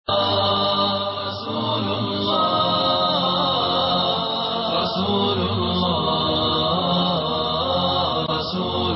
رسول الله رسول الله رسول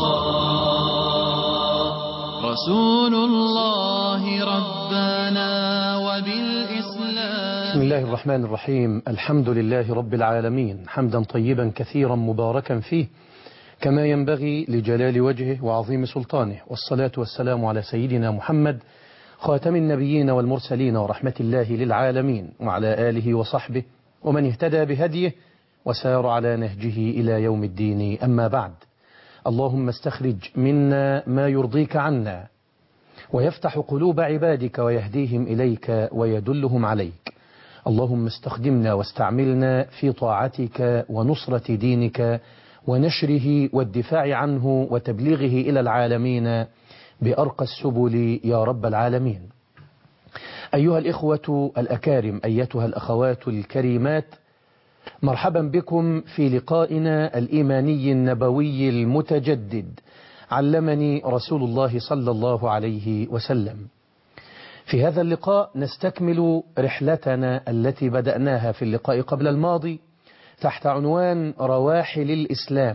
الله رسول الله ربنا وبالإسلام بسم الله الرحمن الرحيم الحمد لله رب العالمين حمدا طيبا كثيرا مباركا فيه كما ينبغي لجلال وجهه وعظيم سلطانه والصلاة والسلام على سيدنا محمد خاتم النبيين والمرسلين ورحمة الله للعالمين وعلى آله وصحبه ومن اهتدى بهديه وسار على نهجه إلى يوم الدين أما بعد اللهم استخرج منا ما يرضيك عنا ويفتح قلوب عبادك ويهديهم إليك ويدلهم عليك اللهم استخدمنا واستعملنا في طاعتك ونصرة دينك ونشره والدفاع عنه وتبليغه إلى العالمين بأرقى السبل يا رب العالمين أيها الإخوة الأكارم أيتها الأخوات الكريمات مرحبا بكم في لقائنا الإيماني النبوي المتجدد علمني رسول الله صلى الله عليه وسلم في هذا اللقاء نستكمل رحلتنا التي بدأناها في اللقاء قبل الماضي تحت عنوان رواحل الإسلام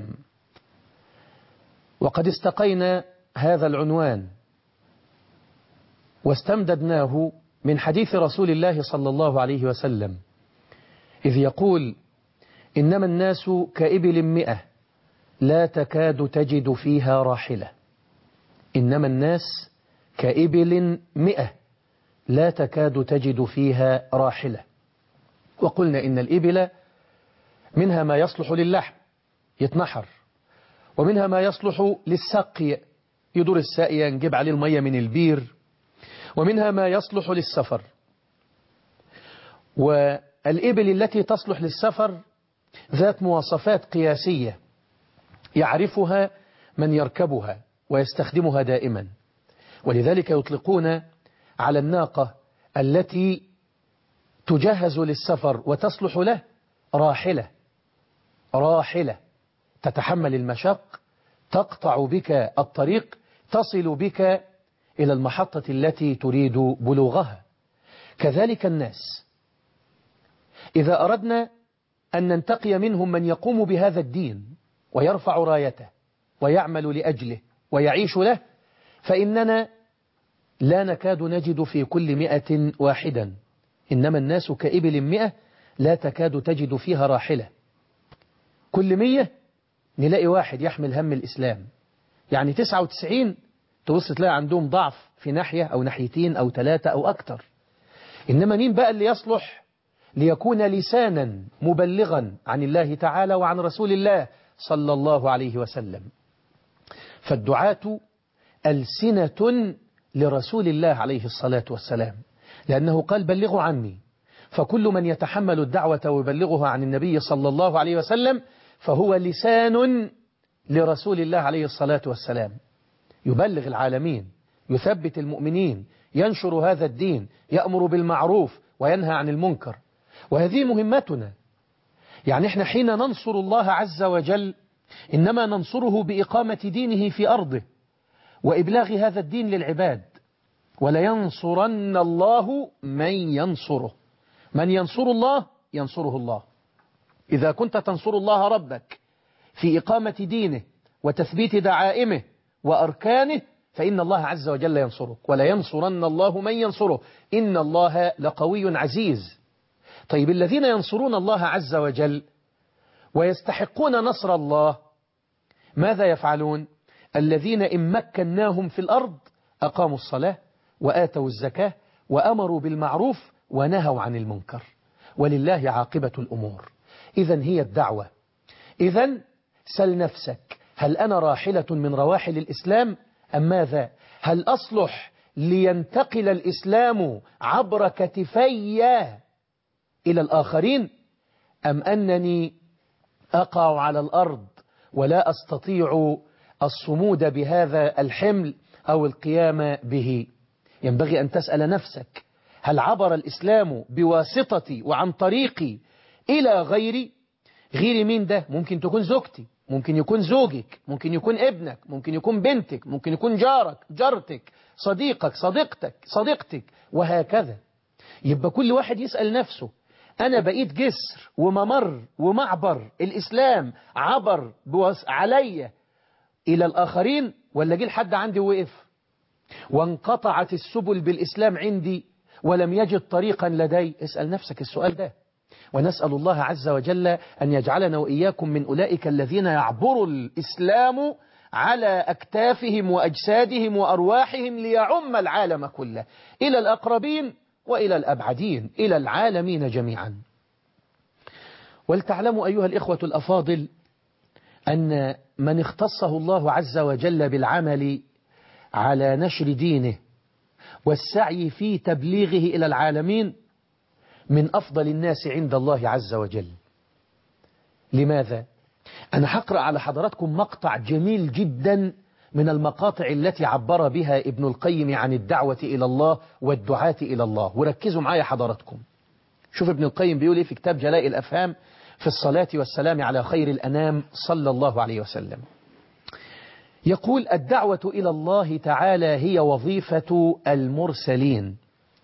وقد استقينا هذا العنوان واستمددناه من حديث رسول الله صلى الله عليه وسلم إذ يقول إنما الناس كإبل مئة لا تكاد تجد فيها راحلة إنما الناس كإبل مئة لا تكاد تجد فيها راحلة وقلنا إن الإبل منها ما يصلح للحم يتنحر ومنها ما يصلح للسقي يدور الساقية ينجب عليه المية من البير ومنها ما يصلح للسفر والإبل التي تصلح للسفر ذات مواصفات قياسية يعرفها من يركبها ويستخدمها دائما ولذلك يطلقون على الناقة التي تجهز للسفر وتصلح له راحلة راحلة تتحمل المشق تقطع بك الطريق تصل بك إلى المحطة التي تريد بلوغها كذلك الناس إذا أردنا أن ننتقي منهم من يقوم بهذا الدين ويرفع رايته ويعمل لأجله ويعيش له فإننا لا نكاد نجد في كل مئة واحدا إنما الناس كإبل مئة لا تكاد تجد فيها راحلة كل مية نلاقي واحد يحمل هم الإسلام يعني تسعة وتسعين تبص تلاقي عندهم ضعف في ناحية أو ناحيتين أو ثلاثة أو أكتر إنما مين بقى اللي يصلح ليكون لسانا مبلغا عن الله تعالى وعن رسول الله صلى الله عليه وسلم فالدعاة ألسنة لرسول الله عليه الصلاة والسلام لأنه قال بلغوا عني فكل من يتحمل الدعوة ويبلغها عن النبي صلى الله عليه وسلم فهو لسان لرسول الله عليه الصلاة والسلام يبلغ العالمين يثبت المؤمنين ينشر هذا الدين يأمر بالمعروف وينهى عن المنكر وهذه مهمتنا يعني احنا حين ننصر الله عز وجل إنما ننصره بإقامة دينه في أرضه وإبلاغ هذا الدين للعباد ولينصرن الله من ينصره من ينصر الله ينصره الله إذا كنت تنصر الله ربك في إقامة دينه وتثبيت دعائمه وأركانه فإن الله عز وجل ينصرك ولا ينصرن الله من ينصره إن الله لقوي عزيز طيب الذين ينصرون الله عز وجل ويستحقون نصر الله ماذا يفعلون الذين إن مكناهم في الأرض أقاموا الصلاة وآتوا الزكاة وأمروا بالمعروف ونهوا عن المنكر ولله عاقبة الأمور إذا هي الدعوة إذا سل نفسك هل أنا راحلة من رواحل الإسلام أم ماذا هل أصلح لينتقل الإسلام عبر كتفي إلى الآخرين أم أنني أقع على الأرض ولا أستطيع الصمود بهذا الحمل أو القيام به ينبغي أن تسأل نفسك هل عبر الإسلام بواسطتي وعن طريقي إلى غيري غيري مين ده ممكن تكون زوجتي ممكن يكون زوجك ممكن يكون ابنك ممكن يكون بنتك ممكن يكون جارك جارتك صديقك صديقتك صديقتك وهكذا يبقى كل واحد يسأل نفسه أنا بقيت جسر وممر ومعبر الإسلام عبر علي إلى الآخرين ولا جه لحد عندي وقف وانقطعت السبل بالإسلام عندي ولم يجد طريقا لدي اسأل نفسك السؤال ده ونسأل الله عز وجل أن يجعلنا وإياكم من أولئك الذين يعبر الإسلام على أكتافهم وأجسادهم وأرواحهم ليعم العالم كله إلى الأقربين وإلى الأبعدين إلى العالمين جميعا ولتعلموا أيها الإخوة الأفاضل أن من اختصه الله عز وجل بالعمل على نشر دينه والسعي في تبليغه إلى العالمين من أفضل الناس عند الله عز وجل لماذا؟ أنا هقرأ على حضراتكم مقطع جميل جدا من المقاطع التي عبر بها ابن القيم عن الدعوة إلى الله والدعاة إلى الله وركزوا معايا حضراتكم شوف ابن القيم بيقول إيه في كتاب جلاء الأفهام في الصلاة والسلام على خير الأنام صلى الله عليه وسلم يقول الدعوة إلى الله تعالى هي وظيفة المرسلين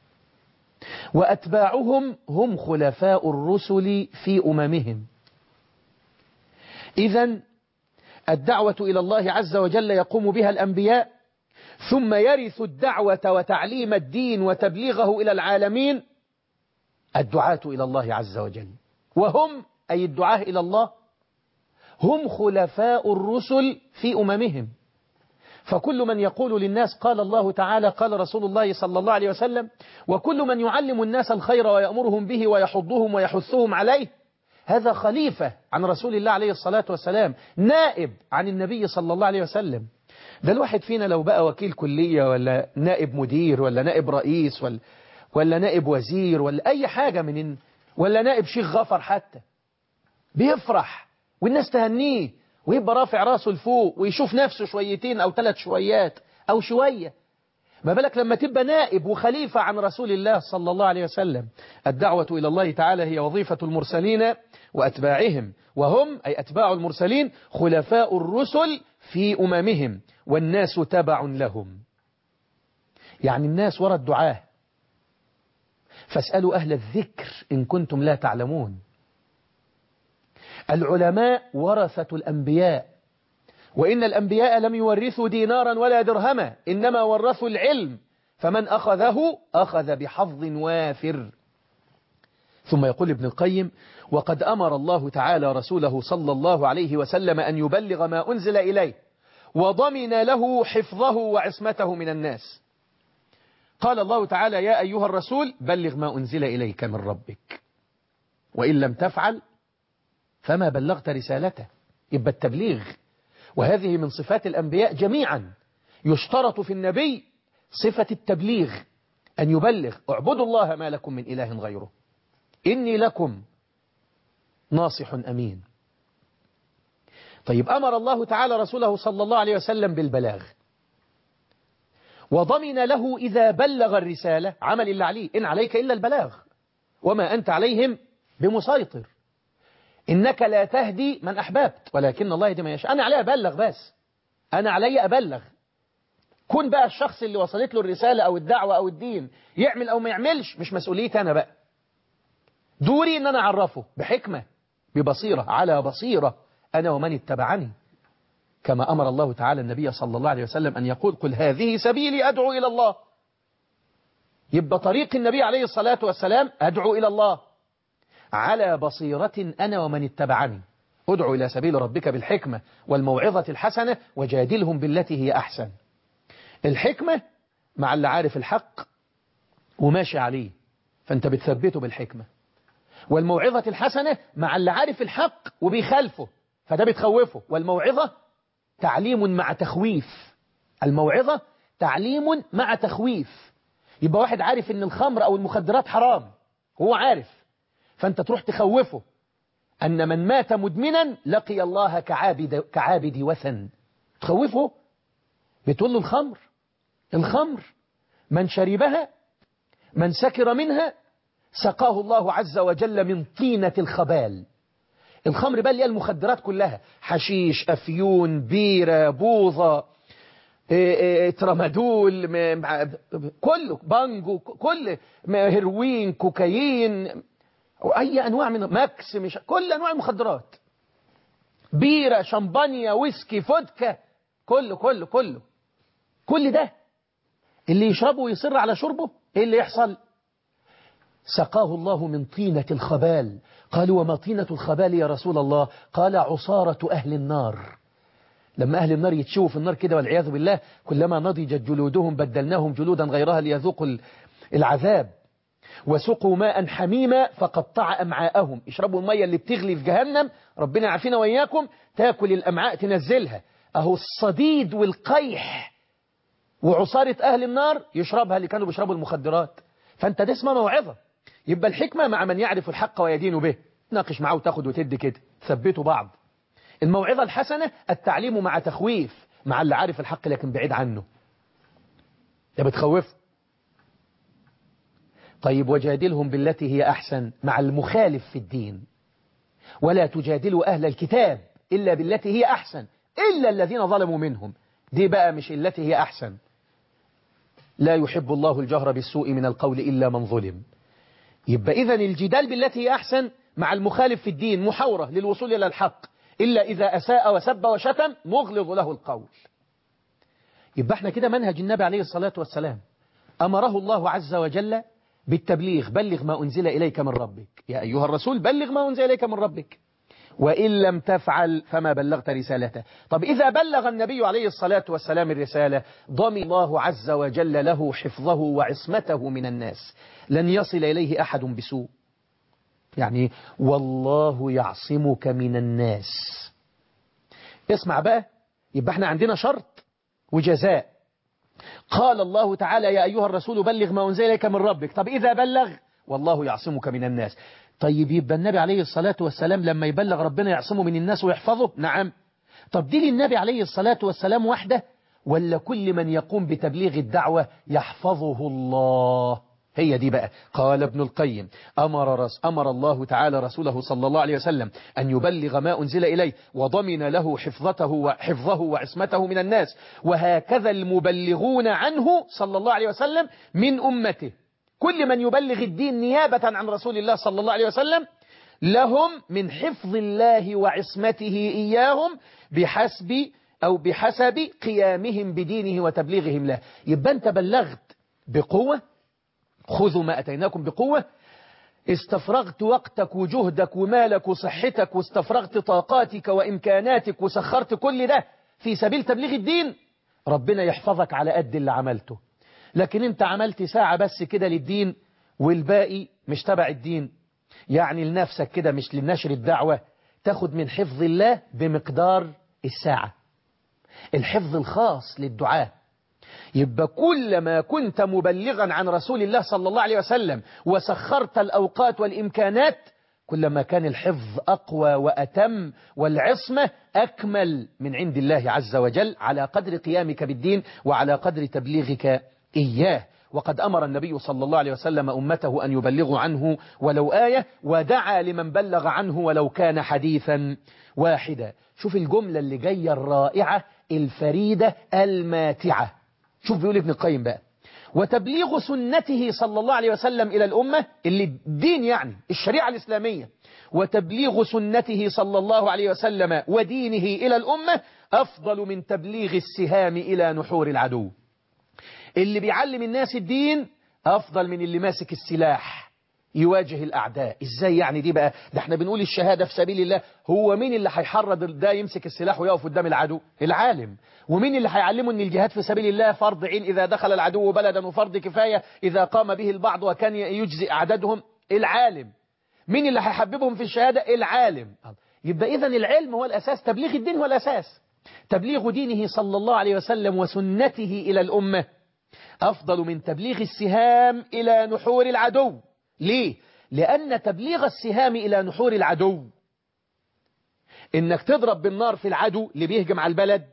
وأتباعهم هم خلفاء الرسل في أممهم إذا الدعوة إلى الله عز وجل يقوم بها الأنبياء ثم يرث الدعوة وتعليم الدين وتبليغه إلى العالمين الدعاة إلى الله عز وجل وهم أي الدعاة إلى الله هم خلفاء الرسل في أممهم فكل من يقول للناس قال الله تعالى قال رسول الله صلى الله عليه وسلم وكل من يعلم الناس الخير ويأمرهم به ويحضهم ويحثهم عليه هذا خليفة عن رسول الله عليه الصلاة والسلام نائب عن النبي صلى الله عليه وسلم ده الواحد فينا لو بقى وكيل كلية ولا نائب مدير ولا نائب رئيس ولا, ولا نائب وزير ولا أي حاجة من ولا نائب شيخ غفر حتى بيفرح والناس تهنيه ويبقى رافع راسه لفوق ويشوف نفسه شويتين أو ثلاث شويات أو شوية ما بالك لما تبقى نائب وخليفة عن رسول الله صلى الله عليه وسلم الدعوة إلى الله تعالى هي وظيفة المرسلين وأتباعهم وهم أي أتباع المرسلين خلفاء الرسل في أممهم والناس تبع لهم يعني الناس وراء الدعاة فاسألوا أهل الذكر إن كنتم لا تعلمون العلماء ورثة الأنبياء وإن الأنبياء لم يورثوا دينارا ولا درهما إنما ورثوا العلم فمن أخذه أخذ بحظ وافر ثم يقول ابن القيم وقد أمر الله تعالى رسوله صلى الله عليه وسلم أن يبلغ ما أنزل إليه وضمن له حفظه وعصمته من الناس قال الله تعالى يا أيها الرسول بلغ ما أنزل إليك من ربك وإن لم تفعل فما بلغت رسالته يبقى التبليغ وهذه من صفات الأنبياء جميعا يشترط في النبي صفة التبليغ أن يبلغ اعبدوا الله ما لكم من إله غيره إني لكم ناصح أمين طيب أمر الله تعالى رسوله صلى الله عليه وسلم بالبلاغ وضمن له إذا بلغ الرسالة عمل اللي عليه إن عليك إلا البلاغ وما أنت عليهم بمسيطر إنك لا تهدي من أحببت ولكن الله يهدي من يشاء أنا علي أبلغ بس أنا علي أبلغ كون بقى الشخص اللي وصلت له الرسالة أو الدعوة أو الدين يعمل أو ما يعملش مش مسؤوليتي أنا بقى دوري إن أنا أعرفه بحكمة ببصيرة على بصيرة أنا ومن اتبعني كما أمر الله تعالى النبي صلى الله عليه وسلم أن يقول قل هذه سبيلي أدعو إلى الله يبقى طريق النبي عليه الصلاة والسلام أدعو إلى الله على بصيرة أنا ومن اتبعني ادعو إلى سبيل ربك بالحكمة والموعظة الحسنة وجادلهم بالتي هي أحسن الحكمة مع اللي عارف الحق وماشي عليه فأنت بتثبته بالحكمة والموعظة الحسنة مع اللي عارف الحق وبيخالفه فده بتخوفه والموعظة تعليم مع تخويف الموعظة تعليم مع تخويف يبقى واحد عارف ان الخمر او المخدرات حرام هو عارف فانت تروح تخوفه ان من مات مدمنا لقي الله كعابد, كعابد وثن تخوفه بتقول له الخمر الخمر من شربها من سكر منها سقاه الله عز وجل من طينة الخبال الخمر بقى اللي هي المخدرات كلها حشيش أفيون بيرة بوظة إيه إيه ترامادول م- مع- كله بانجو كل م- هيروين كوكايين واي انواع من ماكس مش كل انواع المخدرات بيره شمبانيا ويسكي فودكا كله كله كله كل ده اللي يشربه ويصر على شربه ايه اللي يحصل سقاه الله من طينة الخبال قالوا وما طينة الخبال يا رسول الله قال عصارة أهل النار لما أهل النار يتشووا في النار كده والعياذ بالله كلما نضجت جلودهم بدلناهم جلودا غيرها ليذوقوا ال- العذاب وسقوا ماء حميما فقطع أمعاءهم يشربوا المية اللي بتغلي في جهنم ربنا يعافينا وإياكم تاكل الأمعاء تنزلها أهو الصديد والقيح وعصارة أهل النار يشربها اللي كانوا بيشربوا المخدرات فأنت ده اسمها موعظة يبقى الحكمة مع من يعرف الحق ويدين به ناقش معه وتاخد وتدي كده ثبتوا بعض الموعظة الحسنة التعليم مع تخويف مع اللي عارف الحق لكن بعيد عنه ده بتخوفه طيب وجادلهم بالتي هي أحسن مع المخالف في الدين ولا تجادلوا أهل الكتاب إلا بالتي هي أحسن إلا الذين ظلموا منهم دي بقى مش التي هي أحسن لا يحب الله الجهر بالسوء من القول إلا من ظلم يبقى إذن الجدال بالتي هي أحسن مع المخالف في الدين محاورة للوصول إلى الحق إلا إذا أساء وسب وشتم نغلظ له القول يبقى احنا كده منهج النبي عليه الصلاة والسلام أمره الله عز وجل بالتبليغ بلغ ما أنزل إليك من ربك يا أيها الرسول بلغ ما أنزل إليك من ربك وإن لم تفعل فما بلغت رسالته طب إذا بلغ النبي عليه الصلاة والسلام الرسالة ضمن الله عز وجل له حفظه وعصمته من الناس لن يصل إليه أحد بسوء يعني والله يعصمك من الناس اسمع بقى يبقى احنا عندنا شرط وجزاء قال الله تعالى يا أيها الرسول بلغ ما أنزل إليك من ربك طب إذا بلغ والله يعصمك من الناس طيب يبقى النبي عليه الصلاة والسلام لما يبلغ ربنا يعصمه من الناس ويحفظه نعم طب دي للنبي عليه الصلاة والسلام وحده ولا كل من يقوم بتبليغ الدعوة يحفظه الله هي دي بقى قال ابن القيم أمر, رس أمر الله تعالى رسوله صلى الله عليه وسلم أن يبلغ ما أنزل إليه وضمن له حفظته وحفظه وعصمته من الناس وهكذا المبلغون عنه صلى الله عليه وسلم من أمته كل من يبلغ الدين نيابة عن رسول الله صلى الله عليه وسلم لهم من حفظ الله وعصمته إياهم بحسب أو بحسب قيامهم بدينه وتبليغهم له يبقى أنت بلغت بقوة خذوا ما أتيناكم بقوة استفرغت وقتك وجهدك ومالك وصحتك واستفرغت طاقاتك وإمكاناتك وسخرت كل ده في سبيل تبليغ الدين ربنا يحفظك على قد اللي عملته لكن انت عملت ساعة بس كده للدين والباقي مش تبع الدين يعني لنفسك كده مش لنشر الدعوة تاخد من حفظ الله بمقدار الساعة الحفظ الخاص للدعاء يبقى كلما كنت مبلغا عن رسول الله صلى الله عليه وسلم وسخرت الأوقات والإمكانات كلما كان الحفظ أقوى وأتم والعصمة أكمل من عند الله عز وجل على قدر قيامك بالدين وعلى قدر تبليغك إياه وقد أمر النبي صلى الله عليه وسلم أمته أن يبلغوا عنه ولو آية ودعا لمن بلغ عنه ولو كان حديثا واحدا شوف الجملة اللي جاية الرائعة الفريدة الماتعة شوف بيقول ابن القيم بقى وتبليغ سنته صلى الله عليه وسلم إلى الأمة اللي الدين يعني الشريعة الإسلامية وتبليغ سنته صلى الله عليه وسلم ودينه إلى الأمة أفضل من تبليغ السهام إلى نحور العدو اللي بيعلم الناس الدين أفضل من اللي ماسك السلاح يواجه الأعداء إزاي يعني دي بقى ده احنا بنقول الشهادة في سبيل الله هو مين اللي هيحرض ده يمسك السلاح ويقف قدام العدو العالم ومين اللي هيعلمه ان الجهاد في سبيل الله فرض عين إذا دخل العدو بلدا وفرض كفاية إذا قام به البعض وكان يجزئ عددهم العالم مين اللي هيحببهم في الشهادة العالم يبقى إذا العلم هو الأساس تبليغ الدين هو الأساس تبليغ دينه صلى الله عليه وسلم وسنته إلى الأمة أفضل من تبليغ السهام إلى نحور العدو ليه؟ لأن تبليغ السهام إلى نحور العدو إنك تضرب بالنار في العدو اللي بيهجم على البلد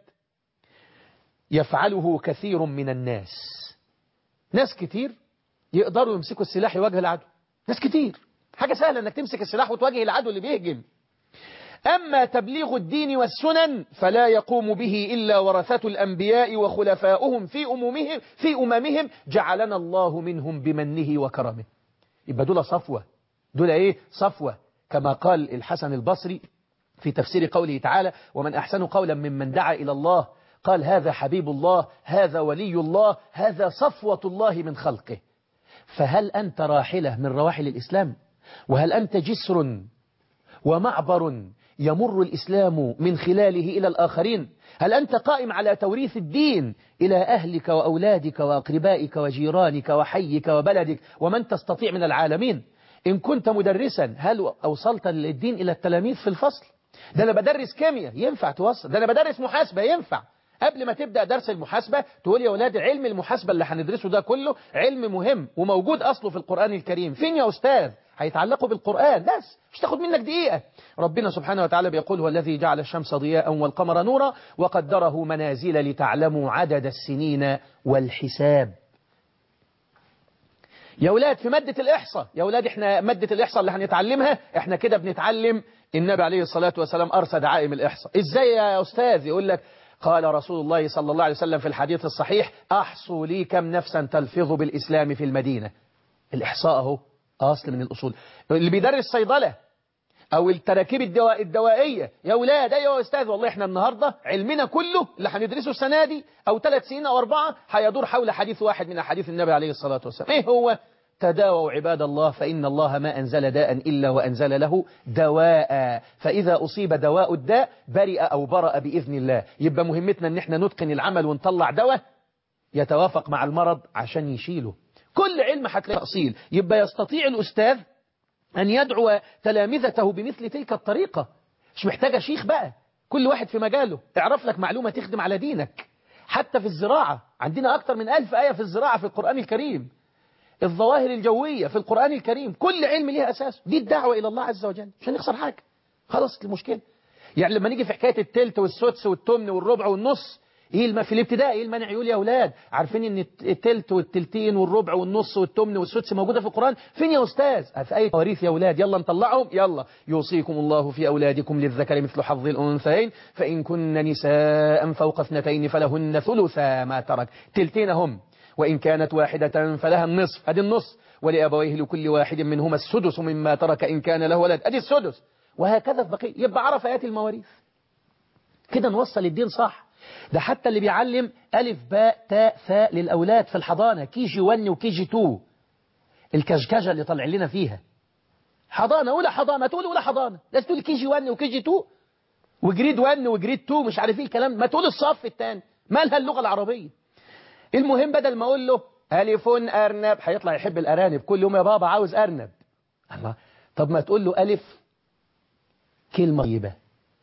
يفعله كثير من الناس ناس كتير يقدروا يمسكوا السلاح يواجه العدو ناس كتير حاجة سهلة انك تمسك السلاح وتواجه العدو اللي بيهجم أما تبليغ الدين والسنن فلا يقوم به إلا ورثة الأنبياء وخلفاؤهم في أممهم, في أممهم جعلنا الله منهم بمنه وكرمه يبقى دول صفوة دول إيه صفوة كما قال الحسن البصري في تفسير قوله تعالى ومن أحسن قولا ممن دعا إلى الله قال هذا حبيب الله هذا ولي الله هذا صفوة الله من خلقه فهل أنت راحلة من رواحل الإسلام وهل أنت جسر ومعبر يمر الإسلام من خلاله إلى الآخرين هل أنت قائم على توريث الدين إلى أهلك وأولادك وأقربائك وجيرانك وحيك وبلدك ومن تستطيع من العالمين إن كنت مدرسا هل أوصلت الدين إلى التلاميذ في الفصل ده أنا بدرس كيمياء ينفع توصل ده أنا بدرس محاسبة ينفع قبل ما تبدأ درس المحاسبة تقول يا أولاد علم المحاسبة اللي هندرسه ده كله علم مهم وموجود أصله في القرآن الكريم فين يا أستاذ هيتعلقوا بالقرآن بس مش تاخد منك دقيقة ربنا سبحانه وتعالى بيقول هو الذي جعل الشمس ضياء والقمر نورا وقدره منازل لتعلموا عدد السنين والحساب يا أولاد في مادة الإحصاء يا أولاد إحنا مادة الإحصاء اللي هنتعلمها إحنا كده بنتعلم النبي عليه الصلاة والسلام أرسى دعائم الإحصاء إزاي يا أستاذ يقول لك قال رسول الله صلى الله عليه وسلم في الحديث الصحيح أحصوا لي كم نفسا تلفظ بالإسلام في المدينة الإحصاء أهو أصل من الأصول اللي بيدرس صيدلة أو التراكيب الدواء الدوائية يا أولاد أيوة يا أستاذ والله إحنا النهاردة علمنا كله اللي هندرسه السنة دي أو ثلاث سنين أو أربعة هيدور حول حديث واحد من أحاديث النبي عليه الصلاة والسلام إيه هو تداووا عباد الله فإن الله ما أنزل داء إلا وأنزل له دواء فإذا أصيب دواء الداء برئ أو برأ بإذن الله يبقى مهمتنا أن احنا نتقن العمل ونطلع دواء يتوافق مع المرض عشان يشيله كل علم هتلاقي تأصيل يبقى يستطيع الأستاذ أن يدعو تلامذته بمثل تلك الطريقة مش محتاجة شيخ بقى كل واحد في مجاله اعرف لك معلومة تخدم على دينك حتى في الزراعة عندنا أكثر من ألف آية في الزراعة في القرآن الكريم الظواهر الجوية في القرآن الكريم كل علم ليها أساس دي الدعوة إلى الله عز وجل مش هنخسر حاجة خلاص المشكلة يعني لما نيجي في حكاية التلت والسدس والتمن والربع والنص ايه الم... في الابتدائي ايه المانع يقول يا اولاد عارفين ان التلت والتلتين والربع والنص والتمن والسدس موجوده في القران فين يا استاذ في اي تواريث يا اولاد يلا نطلعهم يلا يوصيكم الله في اولادكم للذكر مثل حظ الانثيين فان كن نساء فوق اثنتين فلهن ثلثا ما ترك تلتين هم وإن كانت واحدة فلها النصف أدي النصف ولأبويه لكل واحد منهما السدس مما ترك إن كان له ولد أدي السدس وهكذا في بقية يبقى عرف آيات المواريث كده نوصل الدين صح ده حتى اللي بيعلم ألف باء تاء ثاء للأولاد في الحضانة كي جي 1 وكي جي 2 الكشكشة اللي طالع لنا فيها حضانة أولى حضانة تقول أولى حضانة لازم تقول كي جي 1 وكي جي 2 وجريد 1 وجريد 2 مش عارف ايه الكلام ما تقول الصف الثاني مالها اللغة العربية المهم بدل ما اقول له ألف أرنب هيطلع يحب الأرانب كل يوم يا بابا عاوز أرنب الله طب ما تقول له ألف كلمة طيبة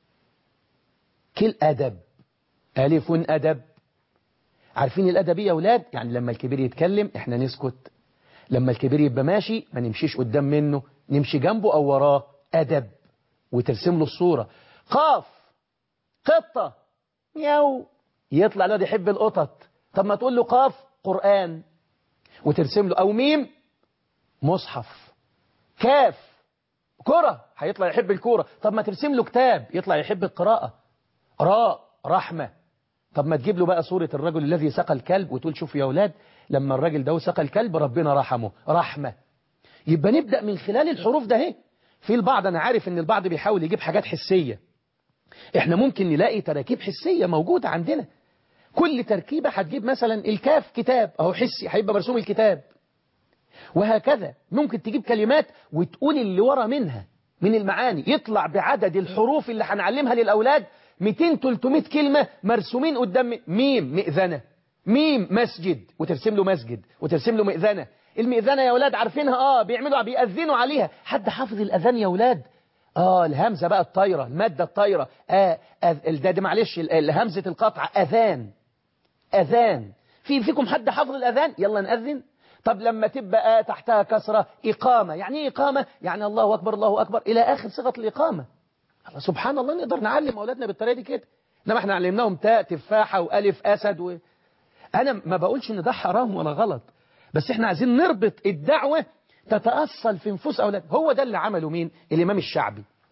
كل أدب ألف أدب عارفين الأدب يا أولاد يعني لما الكبير يتكلم إحنا نسكت لما الكبير يبقى ماشي ما نمشيش قدام منه نمشي جنبه أو وراه أدب وترسم له الصورة قاف قطة يو يطلع الواد يحب القطط طب ما تقول له قاف قرآن وترسم له أو ميم مصحف كاف كرة هيطلع يحب الكورة طب ما ترسم له كتاب يطلع يحب القراءة راء رحمة طب ما تجيب له بقى صورة الرجل الذي سقى الكلب وتقول شوف يا أولاد لما الراجل ده سقى الكلب ربنا رحمه رحمة يبقى نبدأ من خلال الحروف ده اهي في البعض أنا عارف أن البعض بيحاول يجيب حاجات حسية احنا ممكن نلاقي تراكيب حسية موجودة عندنا كل تركيبة هتجيب مثلا الكاف كتاب اهو حسي هيبقى مرسوم الكتاب وهكذا ممكن تجيب كلمات وتقول اللي ورا منها من المعاني يطلع بعدد الحروف اللي هنعلمها للأولاد 200-300 كلمة مرسومين قدام ميم مئذنة ميم مسجد وترسم له مسجد وترسم له مئذنة المئذنة يا أولاد عارفينها آه بيعملوا بيأذنوا عليها حد حافظ الأذان يا أولاد آه الهمزة بقى الطايرة المادة الطايرة آه ده, ده معلش الهمزة القطع أذان أذان في فيكم حد حافظ الأذان يلا نأذن طب لما تبقى تحتها كسرة إقامة يعني إيه إقامة يعني الله أكبر الله أكبر إلى آخر صيغة الإقامة الله سبحان الله نقدر نعلم أولادنا بالطريقة دي كده إنما احنا علمناهم تاء تفاحة وألف أسد و... أنا ما بقولش إن ده حرام ولا غلط بس احنا عايزين نربط الدعوة تتأصل في نفوس أولاد هو ده اللي عمله مين الإمام الشعبي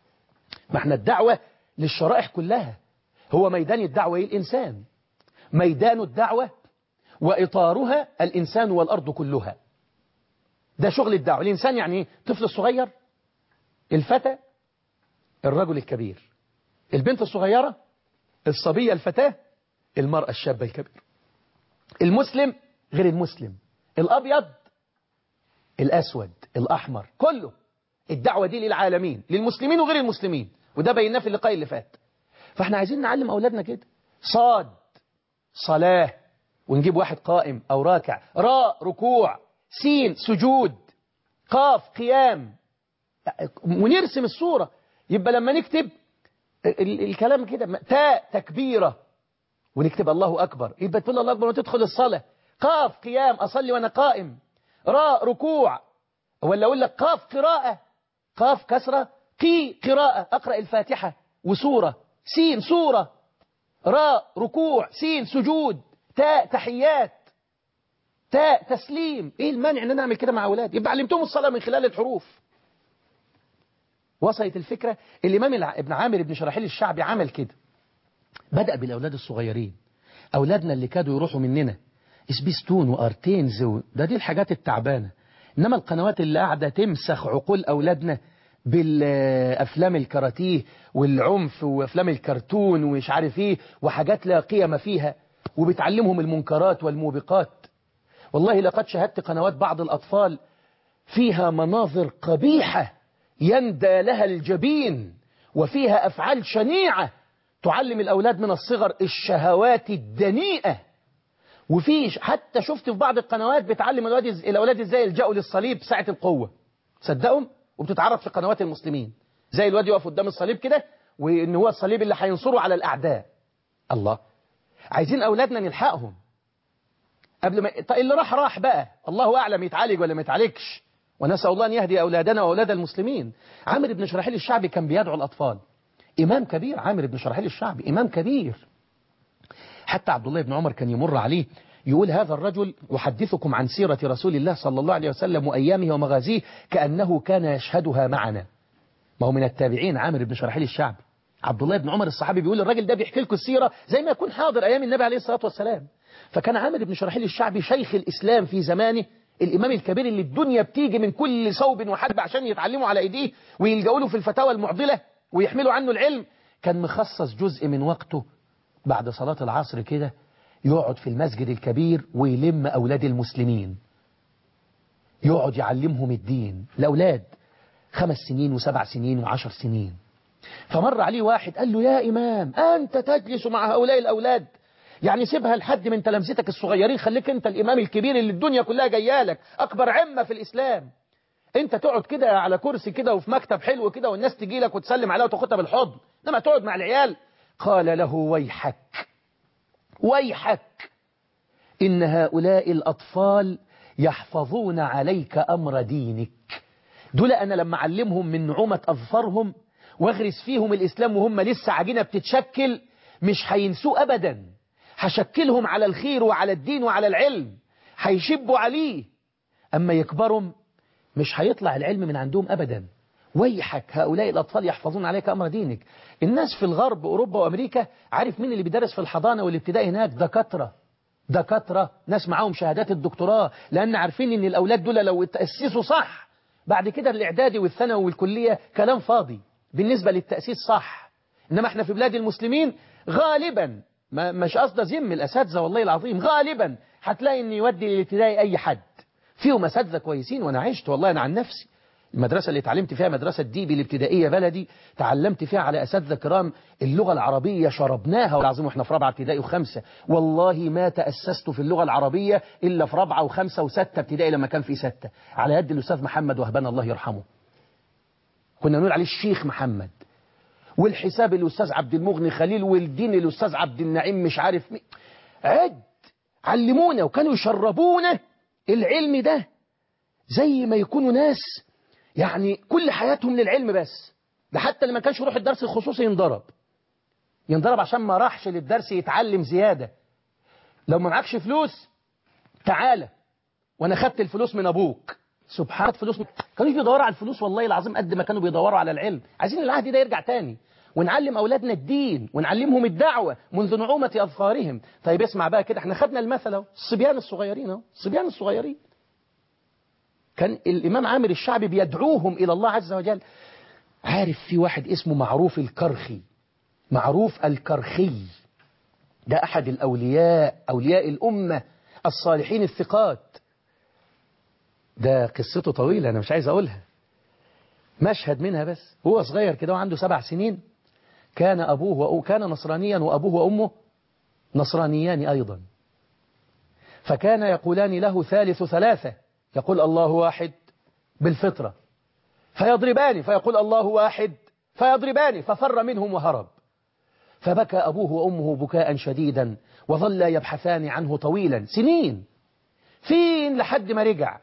ما احنا الدعوة للشرائح كلها هو ميدان الدعوة إيه؟ الإنسان ميدان الدعوة وإطارها الإنسان والأرض كلها ده شغل الدعوة الإنسان يعني ايه؟ طفل الصغير الفتى الرجل الكبير البنت الصغيرة الصبية الفتاة المرأة الشابة الكبيرة المسلم غير المسلم الأبيض الأسود الأحمر كله الدعوة دي للعالمين للمسلمين وغير المسلمين وده بيناه في اللقاء اللي فات فاحنا عايزين نعلم أولادنا كده صاد صلاة ونجيب واحد قائم أو راكع راء ركوع سين سجود قاف قيام ونرسم الصورة يبقى لما نكتب ال- الكلام كده تاء تكبيرة ونكتب الله أكبر يبقى تقول الله أكبر وتدخل الصلاة قاف قيام أصلي وأنا قائم راء ركوع ولا أقول لك قاف قراءة قاف كسرة قي قراءة أقرأ الفاتحة وسورة سين سورة راء ركوع سين سجود تاء تحيات تاء تسليم ايه المانع ان انا اعمل كده مع اولادي يبقى علمتهم الصلاه من خلال الحروف وصلت الفكره الامام الع- ابن عامر ابن شراحيل الشعبي عمل كده بدا بالاولاد الصغيرين اولادنا اللي كادوا يروحوا مننا سبيستون وارتينز و... ده دي الحاجات التعبانه انما القنوات اللي قاعده تمسخ عقول اولادنا بالافلام الكاراتيه والعنف وافلام الكرتون ومش عارف ايه وحاجات لا قيمه فيها وبتعلمهم المنكرات والموبقات والله لقد شاهدت قنوات بعض الأطفال فيها مناظر قبيحة يندى لها الجبين وفيها أفعال شنيعة تعلم الأولاد من الصغر الشهوات الدنيئة وفي حتى شفت في بعض القنوات بتعلم الأولاد إز- الأولاد إزاي يلجأوا للصليب ساعة القوة صدقهم وبتتعرض في قنوات المسلمين زي الواد يقف قدام الصليب كده وإن هو الصليب اللي هينصره على الأعداء الله عايزين أولادنا نلحقهم قبل ما طيب اللي راح راح بقى الله أعلم يتعالج ولا ما يتعالجش ونسأل الله أن يهدي أولادنا وأولاد المسلمين عامر بن شرحيل الشعبي كان بيدعو الأطفال إمام كبير عامر بن شرحيل الشعبي إمام كبير حتى عبد الله بن عمر كان يمر عليه يقول هذا الرجل أحدثكم عن سيرة رسول الله صلى الله عليه وسلم وأيامه ومغازيه كأنه كان يشهدها معنا ما هو من التابعين عامر بن شرحيل الشعبي عبد الله بن عمر الصحابي بيقول الراجل ده بيحكي لكم السيرة زي ما يكون حاضر أيام النبي عليه الصلاة والسلام فكان عامر بن شرحيل الشعبي شيخ الإسلام في زمانه الإمام الكبير اللي الدنيا بتيجي من كل صوب وحدب عشان يتعلموا على إيديه ويلجأوا له في الفتاوى المعضلة ويحملوا عنه العلم كان مخصص جزء من وقته بعد صلاة العصر كده يقعد في المسجد الكبير ويلم أولاد المسلمين يقعد يعلمهم الدين الأولاد خمس سنين وسبع سنين وعشر سنين فمر عليه واحد قال له يا إمام أنت تجلس مع هؤلاء الأولاد يعني سيبها لحد من تلامذتك الصغيرين خليك أنت الإمام الكبير اللي الدنيا كلها جايالك أكبر عمة في الإسلام أنت تقعد كده على كرسي كده وفي مكتب حلو كده والناس تجي لك وتسلم عليها وتاخدها بالحضن إنما تقعد مع العيال قال له ويحك ويحك إن هؤلاء الأطفال يحفظون عليك أمر دينك دول أنا لما أعلمهم من نعومة أظفرهم واغرس فيهم الإسلام وهم لسه عجينة بتتشكل مش هينسوه أبدا هشكلهم على الخير وعلى الدين وعلى العلم هيشبوا عليه أما يكبروا مش هيطلع العلم من عندهم أبدا ويحك هؤلاء الأطفال يحفظون عليك أمر دينك الناس في الغرب أوروبا وأمريكا عارف مين اللي بيدرس في الحضانة والابتدائي هناك دكاترة دكاترة ناس معاهم شهادات الدكتوراه لأن عارفين إن الأولاد دول لو اتأسسوا صح بعد كده الإعدادي والثانوي والكلية كلام فاضي بالنسبة للتأسيس صح إنما احنا في بلاد المسلمين غالبا ما مش قصد ذم الأساتذة والله العظيم غالبا هتلاقي إن يودي للابتدائي أي حد فيهم أساتذة كويسين وأنا عشت والله أنا عن نفسي المدرسة اللي اتعلمت فيها مدرسة ديبي الابتدائية بلدي تعلمت فيها على أساتذة كرام اللغة العربية شربناها والعظيم واحنا في رابعة ابتدائي وخمسة والله ما تأسست في اللغة العربية إلا في رابعة وخمسة وستة ابتدائي لما كان في ستة على يد الأستاذ محمد وهبان الله يرحمه كنا نقول عليه الشيخ محمد والحساب الأستاذ عبد المغني خليل والدين الأستاذ عبد النعيم مش عارف مين عد علمونا وكانوا يشربونا العلم ده زي ما يكونوا ناس يعني كل حياتهم للعلم بس ده حتى اللي ما كانش يروح الدرس الخصوصي ينضرب ينضرب عشان ما راحش للدرس يتعلم زيادة لو ما معكش فلوس تعالى وانا خدت الفلوس من ابوك سبحان فلوس كانوا بيدوروا على الفلوس والله العظيم قد ما كانوا بيدوروا على العلم عايزين العهد ده يرجع تاني ونعلم أولادنا الدين ونعلمهم الدعوة منذ نعومة أظفارهم طيب اسمع بقى كده احنا خدنا المثل اهو الصبيان الصغيرين اهو الصبيان الصغيرين كان الإمام عامر الشعبي بيدعوهم إلى الله عز وجل عارف في واحد اسمه معروف الكرخي معروف الكرخي ده أحد الأولياء أولياء الأمة الصالحين الثقات ده قصته طويلة أنا مش عايز أقولها مشهد منها بس هو صغير كده وعنده سبع سنين كان أبوه وأو كان نصرانيا وأبوه وأمه نصرانيان أيضا فكان يقولان له ثالث ثلاثة يقول الله واحد بالفطرة فيضربان فيقول الله واحد فيضربان ففر منهم وهرب فبكى أبوه وأمه بكاء شديدا وظل يبحثان عنه طويلا سنين فين لحد ما رجع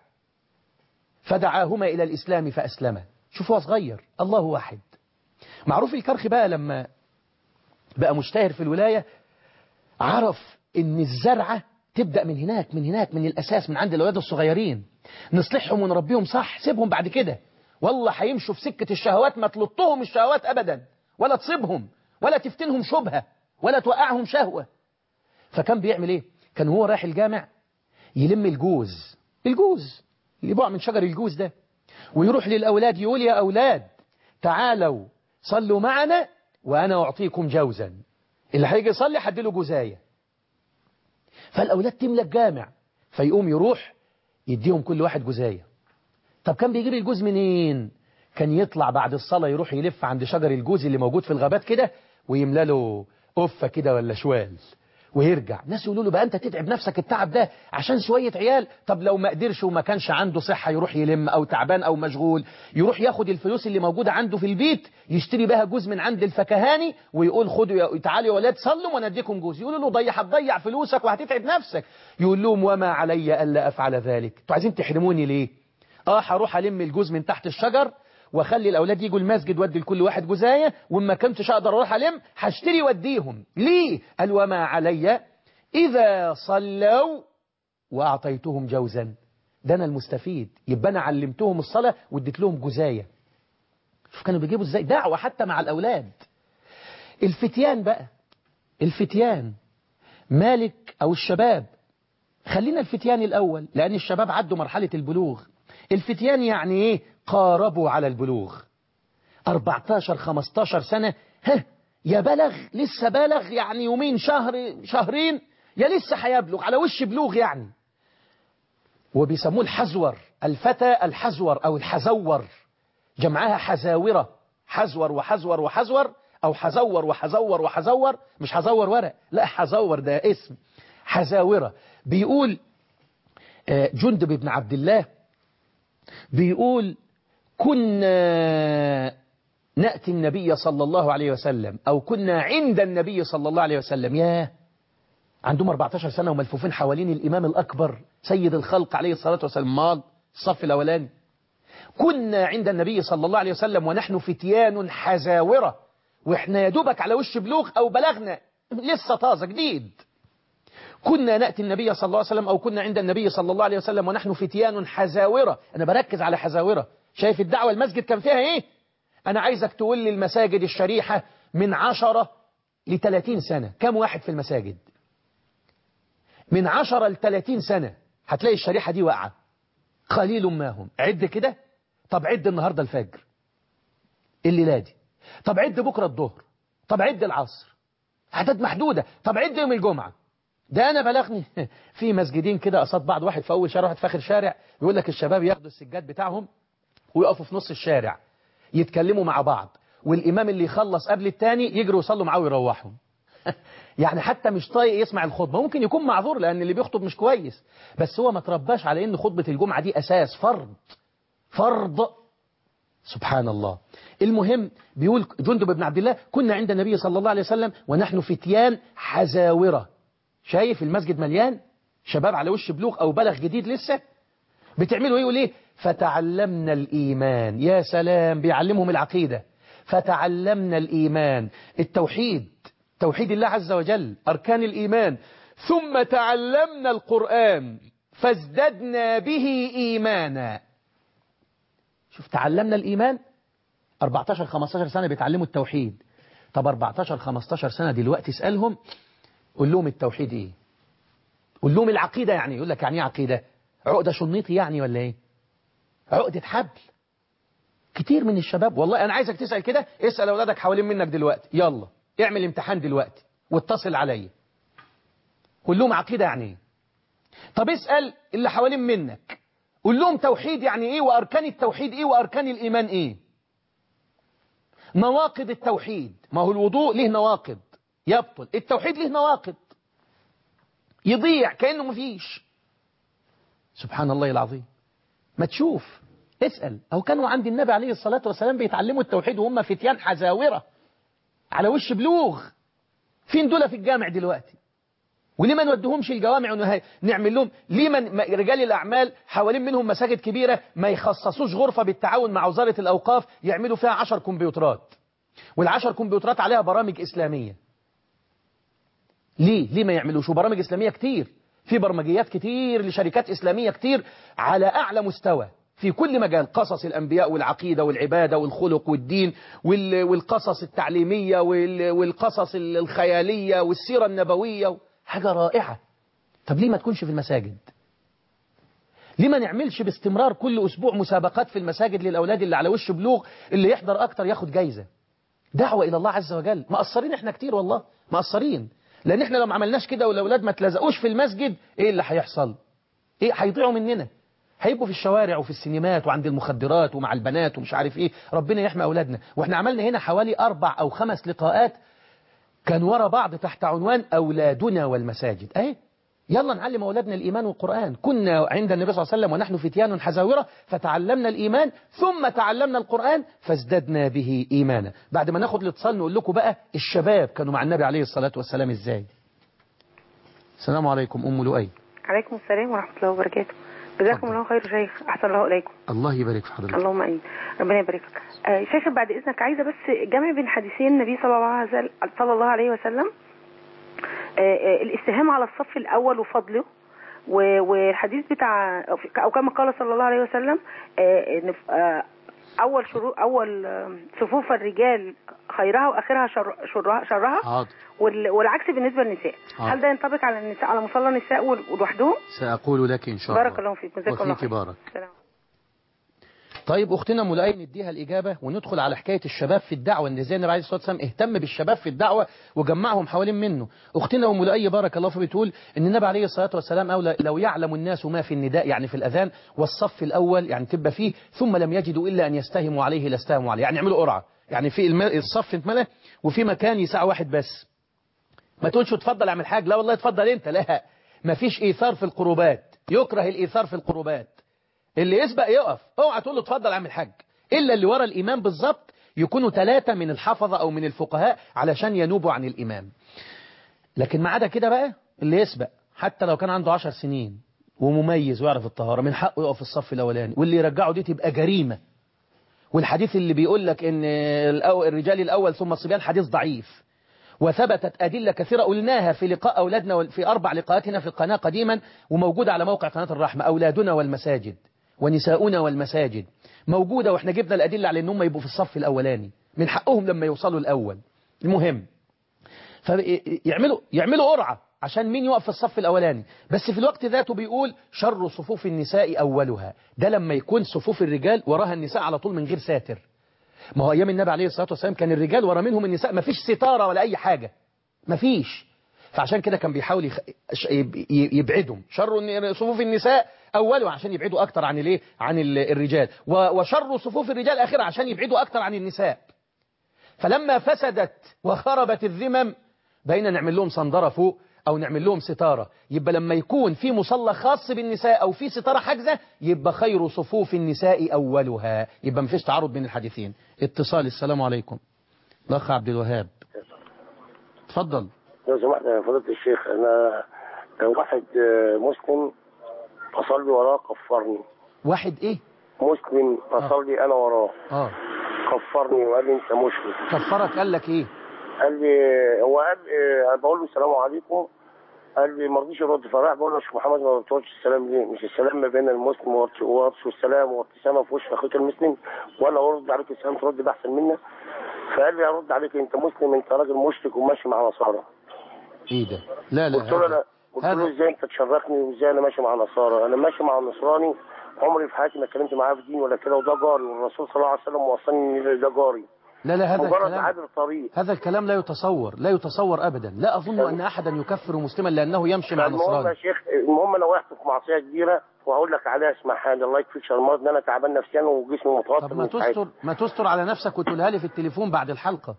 فدعاهما إلى الإسلام فأسلما شوفوا صغير الله واحد معروف الكرخ بقى لما بقى مشتهر في الولاية عرف ان الزرعة تبدأ من هناك من هناك من الأساس من عند الأولاد الصغيرين نصلحهم ونربيهم صح سيبهم بعد كده والله هيمشوا في سكة الشهوات ما تلطهم الشهوات أبدا ولا تصيبهم ولا تفتنهم شبهة ولا توقعهم شهوة فكان بيعمل ايه كان هو رايح الجامع يلم الجوز الجوز اللي بقع من شجر الجوز ده ويروح للأولاد يقول يا أولاد تعالوا صلوا معنا وأنا أعطيكم جوزا اللي هيجي يصلي هديله جوزاية فالأولاد تملى الجامع فيقوم يروح يديهم كل واحد جوزاية طب كان بيجيب الجوز منين كان يطلع بعد الصلاة يروح يلف عند شجر الجوز اللي موجود في الغابات كده ويملى له قفة كده ولا شوال ويرجع ناس يقولوا له بقى انت تتعب نفسك التعب ده عشان شوية عيال طب لو ما قدرش وما كانش عنده صحة يروح يلم او تعبان او مشغول يروح ياخد الفلوس اللي موجودة عنده في البيت يشتري بها جوز من عند الفكهاني ويقول خدوا يا تعالوا يا ولاد صلوا وانا اديكم جوز يقولوا له ضيع هتضيع فلوسك وهتتعب نفسك يقول لهم وما علي الا افعل ذلك انتوا عايزين تحرموني ليه اه هروح الم الجوز من تحت الشجر واخلي الاولاد يجوا المسجد وادي لكل واحد جزايه وما كنتش اقدر اروح الم هشتري واديهم ليه قال وما علي إذا صلوا وأعطيتهم جوزا ده أنا المستفيد يبقى أنا علمتهم الصلاة واديت لهم جزاية شوف كانوا بيجيبوا ازاي دعوة حتى مع الأولاد الفتيان بقى الفتيان مالك أو الشباب خلينا الفتيان الأول لأن الشباب عدوا مرحلة البلوغ الفتيان يعني إيه قاربوا على البلوغ 14 15 سنة ها يا بلغ لسه بالغ يعني يومين شهر شهرين يا لسه هيبلغ على وش بلوغ يعني وبيسموه الحزور الفتى الحزور أو الحزور جمعها حزاورة حزور وحزور وحزور أو حزور وحزور وحزور مش حزور ورق لا حزور ده اسم حزاورة بيقول جندب بن عبد الله بيقول كنا نأتي النبي صلى الله عليه وسلم أو كنا عند النبي صلى الله عليه وسلم ياه عندهم 14 سنة وملفوفين حوالين الإمام الأكبر سيد الخلق عليه الصلاة والسلام مال الصف الأولاني كنا عند النبي صلى الله عليه وسلم ونحن فتيان حزاورة وإحنا يدوبك على وش بلوغ أو بلغنا لسه طازة جديد كنا نأتي النبي صلى الله عليه وسلم أو كنا عند النبي صلى الله عليه وسلم ونحن فتيان حزاورة أنا بركز على حزاورة شايف الدعوة المسجد كان فيها إيه أنا عايزك تقول لي المساجد الشريحة من عشرة لثلاثين سنة كم واحد في المساجد من عشرة لثلاثين سنة هتلاقي الشريحة دي واقعة قليل ما هم عد كده طب عد النهاردة الفجر الليلة دي طب عد بكرة الظهر طب عد العصر عدد محدودة طب عد يوم الجمعة ده أنا بلغني في مسجدين كده قصاد بعض واحد في أول شارع واحد في آخر شارع يقول لك الشباب ياخدوا السجاد بتاعهم ويقفوا في نص الشارع يتكلموا مع بعض والإمام اللي يخلص قبل التاني يجروا يصلوا معاه ويروحهم يعني حتى مش طايق يسمع الخطبة ممكن يكون معذور لأن اللي بيخطب مش كويس بس هو ما ترباش على أن خطبة الجمعة دي أساس فرض فرض سبحان الله المهم بيقول جندب بن عبد الله كنا عند النبي صلى الله عليه وسلم ونحن فتيان حزاورة شايف المسجد مليان شباب على وش بلوغ أو بلغ جديد لسه بتعملوا ايه وليه فتعلمنا الإيمان يا سلام بيعلمهم العقيدة فتعلمنا الإيمان التوحيد توحيد الله عز وجل أركان الإيمان ثم تعلمنا القرآن فازددنا به إيمانا شوف تعلمنا الإيمان 14 15 سنة بيتعلموا التوحيد طب 14 15 سنة دلوقتي اسألهم قول لهم التوحيد ايه قول لهم العقيدة يعني يقول لك يعني ايه عقيدة عقدة شنيطي يعني ولا ايه عقدة حبل كتير من الشباب والله انا عايزك تسأل كده اسأل اولادك حوالين منك دلوقتي يلا اعمل امتحان دلوقتي واتصل عليا قول لهم عقيدة يعني ايه طب اسأل اللي حوالين منك قول لهم توحيد يعني ايه واركان التوحيد ايه واركان الايمان ايه نواقض التوحيد ما هو الوضوء له نواقض يبطل التوحيد له نواقض يضيع كأنه مفيش سبحان الله العظيم ما تشوف اسأل أو كانوا عند النبي عليه الصلاة والسلام بيتعلموا التوحيد وهم فتيان حزاورة على وش بلوغ فين دول في الجامع دلوقتي وليه ما نودهمش الجوامع ونعمل لهم ليه من رجال الأعمال حوالين منهم مساجد كبيرة ما يخصصوش غرفة بالتعاون مع وزارة الأوقاف يعملوا فيها عشر كمبيوترات والعشر كمبيوترات عليها برامج إسلامية ليه ليه ما يعملوش وبرامج إسلامية كتير في برمجيات كتير لشركات إسلامية كتير على أعلى مستوى في كل مجال قصص الأنبياء والعقيدة والعبادة والخلق والدين والقصص التعليمية والقصص الخيالية والسيرة النبوية حاجة رائعة طب ليه ما تكونش في المساجد ليه ما نعملش باستمرار كل أسبوع مسابقات في المساجد للأولاد اللي على وش بلوغ اللي يحضر أكتر ياخد جايزة دعوة إلى الله عز وجل مقصرين إحنا كتير والله مقصرين لأن إحنا لو ما عملناش كده والأولاد ما تلزقوش في المسجد إيه اللي هيحصل إيه هيضيعوا مننا هيبقوا في الشوارع وفي السينمات وعند المخدرات ومع البنات ومش عارف إيه ربنا يحمي أولادنا وإحنا عملنا هنا حوالي أربع أو خمس لقاءات كان ورا بعض تحت عنوان أولادنا والمساجد أهي يلا نعلم أولادنا الإيمان والقرآن كنا عند النبي صلى الله عليه وسلم ونحن فتيان حزاورة فتعلمنا الإيمان ثم تعلمنا القرآن فازددنا به إيمانا بعد ما ناخد الاتصال نقول لكم بقى الشباب كانوا مع النبي عليه الصلاة والسلام إزاي السلام عليكم أم لؤي عليكم السلام ورحمة الله وبركاته جزاكم الله خير شيخ أحسن الله إليكم الله يبارك في حضرتك اللهم امين ربنا يبارك فيك آه شيخ بعد اذنك عايزه بس جمع بين حديثين النبي صلى الله عليه وسلم صلى الله عليه وسلم آه آه الاستهام على الصف الاول وفضله والحديث بتاع او كما قال صلى الله عليه وسلم ان اول شروط اول صفوف الرجال خيرها واخرها شر شرها, شرها حاضر والعكس بالنسبه للنساء حاضر. هل ده ينطبق على النساء على مصلى النساء لوحدهم سأقول لك إن شاء الله بارك الله فيك جزاك الله وفيك خير بارك سلام. طيب أختنا ملاي نديها الإجابة وندخل على حكاية الشباب في الدعوة إن زي النبي عليه الصلاة والسلام اهتم بالشباب في الدعوة وجمعهم حوالين منه أختنا أم ملاي بارك الله فيها بتقول إن النبي عليه الصلاة والسلام أولى لو يعلم الناس ما في النداء يعني في الأذان والصف الأول يعني تبقى فيه ثم لم يجدوا إلا أن يستهموا عليه لاستهموا عليه يعني يعملوا قرعة يعني في الم... الصف اتملى وفي مكان يساع واحد بس ما تقولش اتفضل اعمل حاجة لا والله اتفضل انت لا ما فيش ايثار في القربات يكره الايثار في القربات اللي يسبق يقف اوعى تقول له اتفضل اعمل حاج الا اللي ورا الامام بالظبط يكونوا ثلاثة من الحفظة او من الفقهاء علشان ينوبوا عن الامام لكن ما عدا كده بقى اللي يسبق حتى لو كان عنده عشر سنين ومميز ويعرف الطهارة من حقه يقف في الصف الاولاني واللي يرجعه دي تبقى جريمة والحديث اللي بيقول لك ان الأو- الرجال الاول ثم الصبيان حديث ضعيف وثبتت أدلة كثيرة قلناها في لقاء أولادنا وال- في أربع لقاءات هنا في القناة قديما وموجودة على موقع قناة الرحمة أولادنا والمساجد ونساؤنا والمساجد موجودة وإحنا جبنا الأدلة على أنهم يبقوا في الصف الأولاني من حقهم لما يوصلوا الأول المهم فيعملوا يعملوا قرعة عشان مين يقف في الصف الأولاني بس في الوقت ذاته بيقول شر صفوف النساء أولها ده لما يكون صفوف الرجال وراها النساء على طول من غير ساتر ما هو أيام النبي عليه الصلاة والسلام كان الرجال ورا منهم النساء ما فيش ستارة ولا أي حاجة ما فيش فعشان كده كان بيحاول يخ... ش- يب- يبعدهم شر الن- صفوف النساء أوله عشان يبعدوا أكتر عن الايه عن ال- الرجال و- وشر صفوف الرجال آخرها عشان يبعدوا أكتر عن النساء فلما فسدت وخربت الذمم بقينا نعمل لهم صندرة فوق أو نعمل لهم ستارة يبقى لما يكون في مصلى خاص بالنساء أو في ستارة حاجزة يبقى خير صفوف النساء أولها يبقى مفيش تعارض بين الحديثين اتصال السلام عليكم الأخ عبد الوهاب اتفضل لو سمحت يا فضيلة الشيخ أنا واحد آه، مسلم أصلي وراه كفرني واحد إيه مسلم أصلي أنا وراه آه كفرني وقال لي أنت مشرك كفرك قال لك إيه قال لي هو قال آه، أنا بقول له السلام عليكم قال لي ما رضيش يرد فراح بقول له يا شيخ محمد ما بتقولش السلام ليه؟ مش السلام ما بين المسلم وابشر السلام وابتسامه في وش اخوك المسلم ولا ارد عليك السلام ترد باحسن منا فقال لي ارد عليك انت مسلم انت راجل مشرك وماشي مع نصارى ايه ده لا لا قلت له هذا- لا قلت له هذا ازاي انت تشرفني وازاي انا ماشي مع نصارى انا ماشي مع النصراني عمري في حياتي ما اتكلمت معاه في دين ولا كده وده جاري والرسول صلى الله عليه وسلم وصلني ان ده جاري لا لا هذا مجرد الكلام عابر طريق هذا الكلام لا يتصور لا يتصور أبدا لا أظن أن أحدا يكفر مسلما لأنه يمشي مع المهم يا نصراني شيخ المهم انا وقعت في معصيه كبيره وهقول لك عليها اسمها حاجه الله يكفيك شر المرض ان انا تعبان نفسيا وجسمي متوتر طب ما ومش عايز. تستر ما تستر على نفسك وتقولها لي في التليفون بعد الحلقة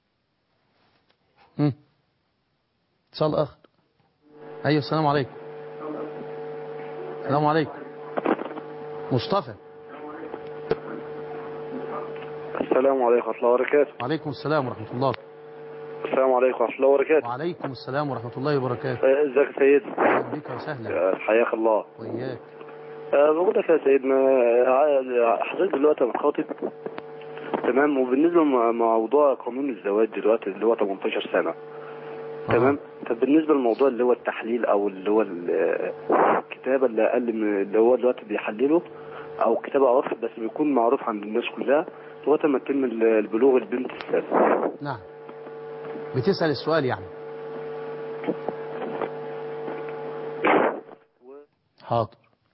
هم. اتصال آخر أيوة السلام عليكم السلام عليكم مصطفى السلام عليكم ورحمة الله وبركاته وعليكم السلام ورحمة الله السلام عليكم ورحمة الله وبركاته وعليكم السلام ورحمة الله وبركاته آه، ازيك يا سيد أهلا بك وسهلا آه، حياك الله وإياك أه بقول لك يا سيدنا آه، حضرتك دلوقتي مخاطب تمام وبالنسبة لموضوع قانون الزواج دلوقتي اللي هو 18 سنة تمام طب بالنسبة للموضوع اللي هو التحليل او اللي هو ال- آه، الكتابة اللي اقل من اللي هو دلوقتي بيحلله او كتابة اوسط بس بيكون معروف عند الناس كلها لغاية ما تتم البلوغ البنت السنة نعم بتسأل السؤال يعني حاضر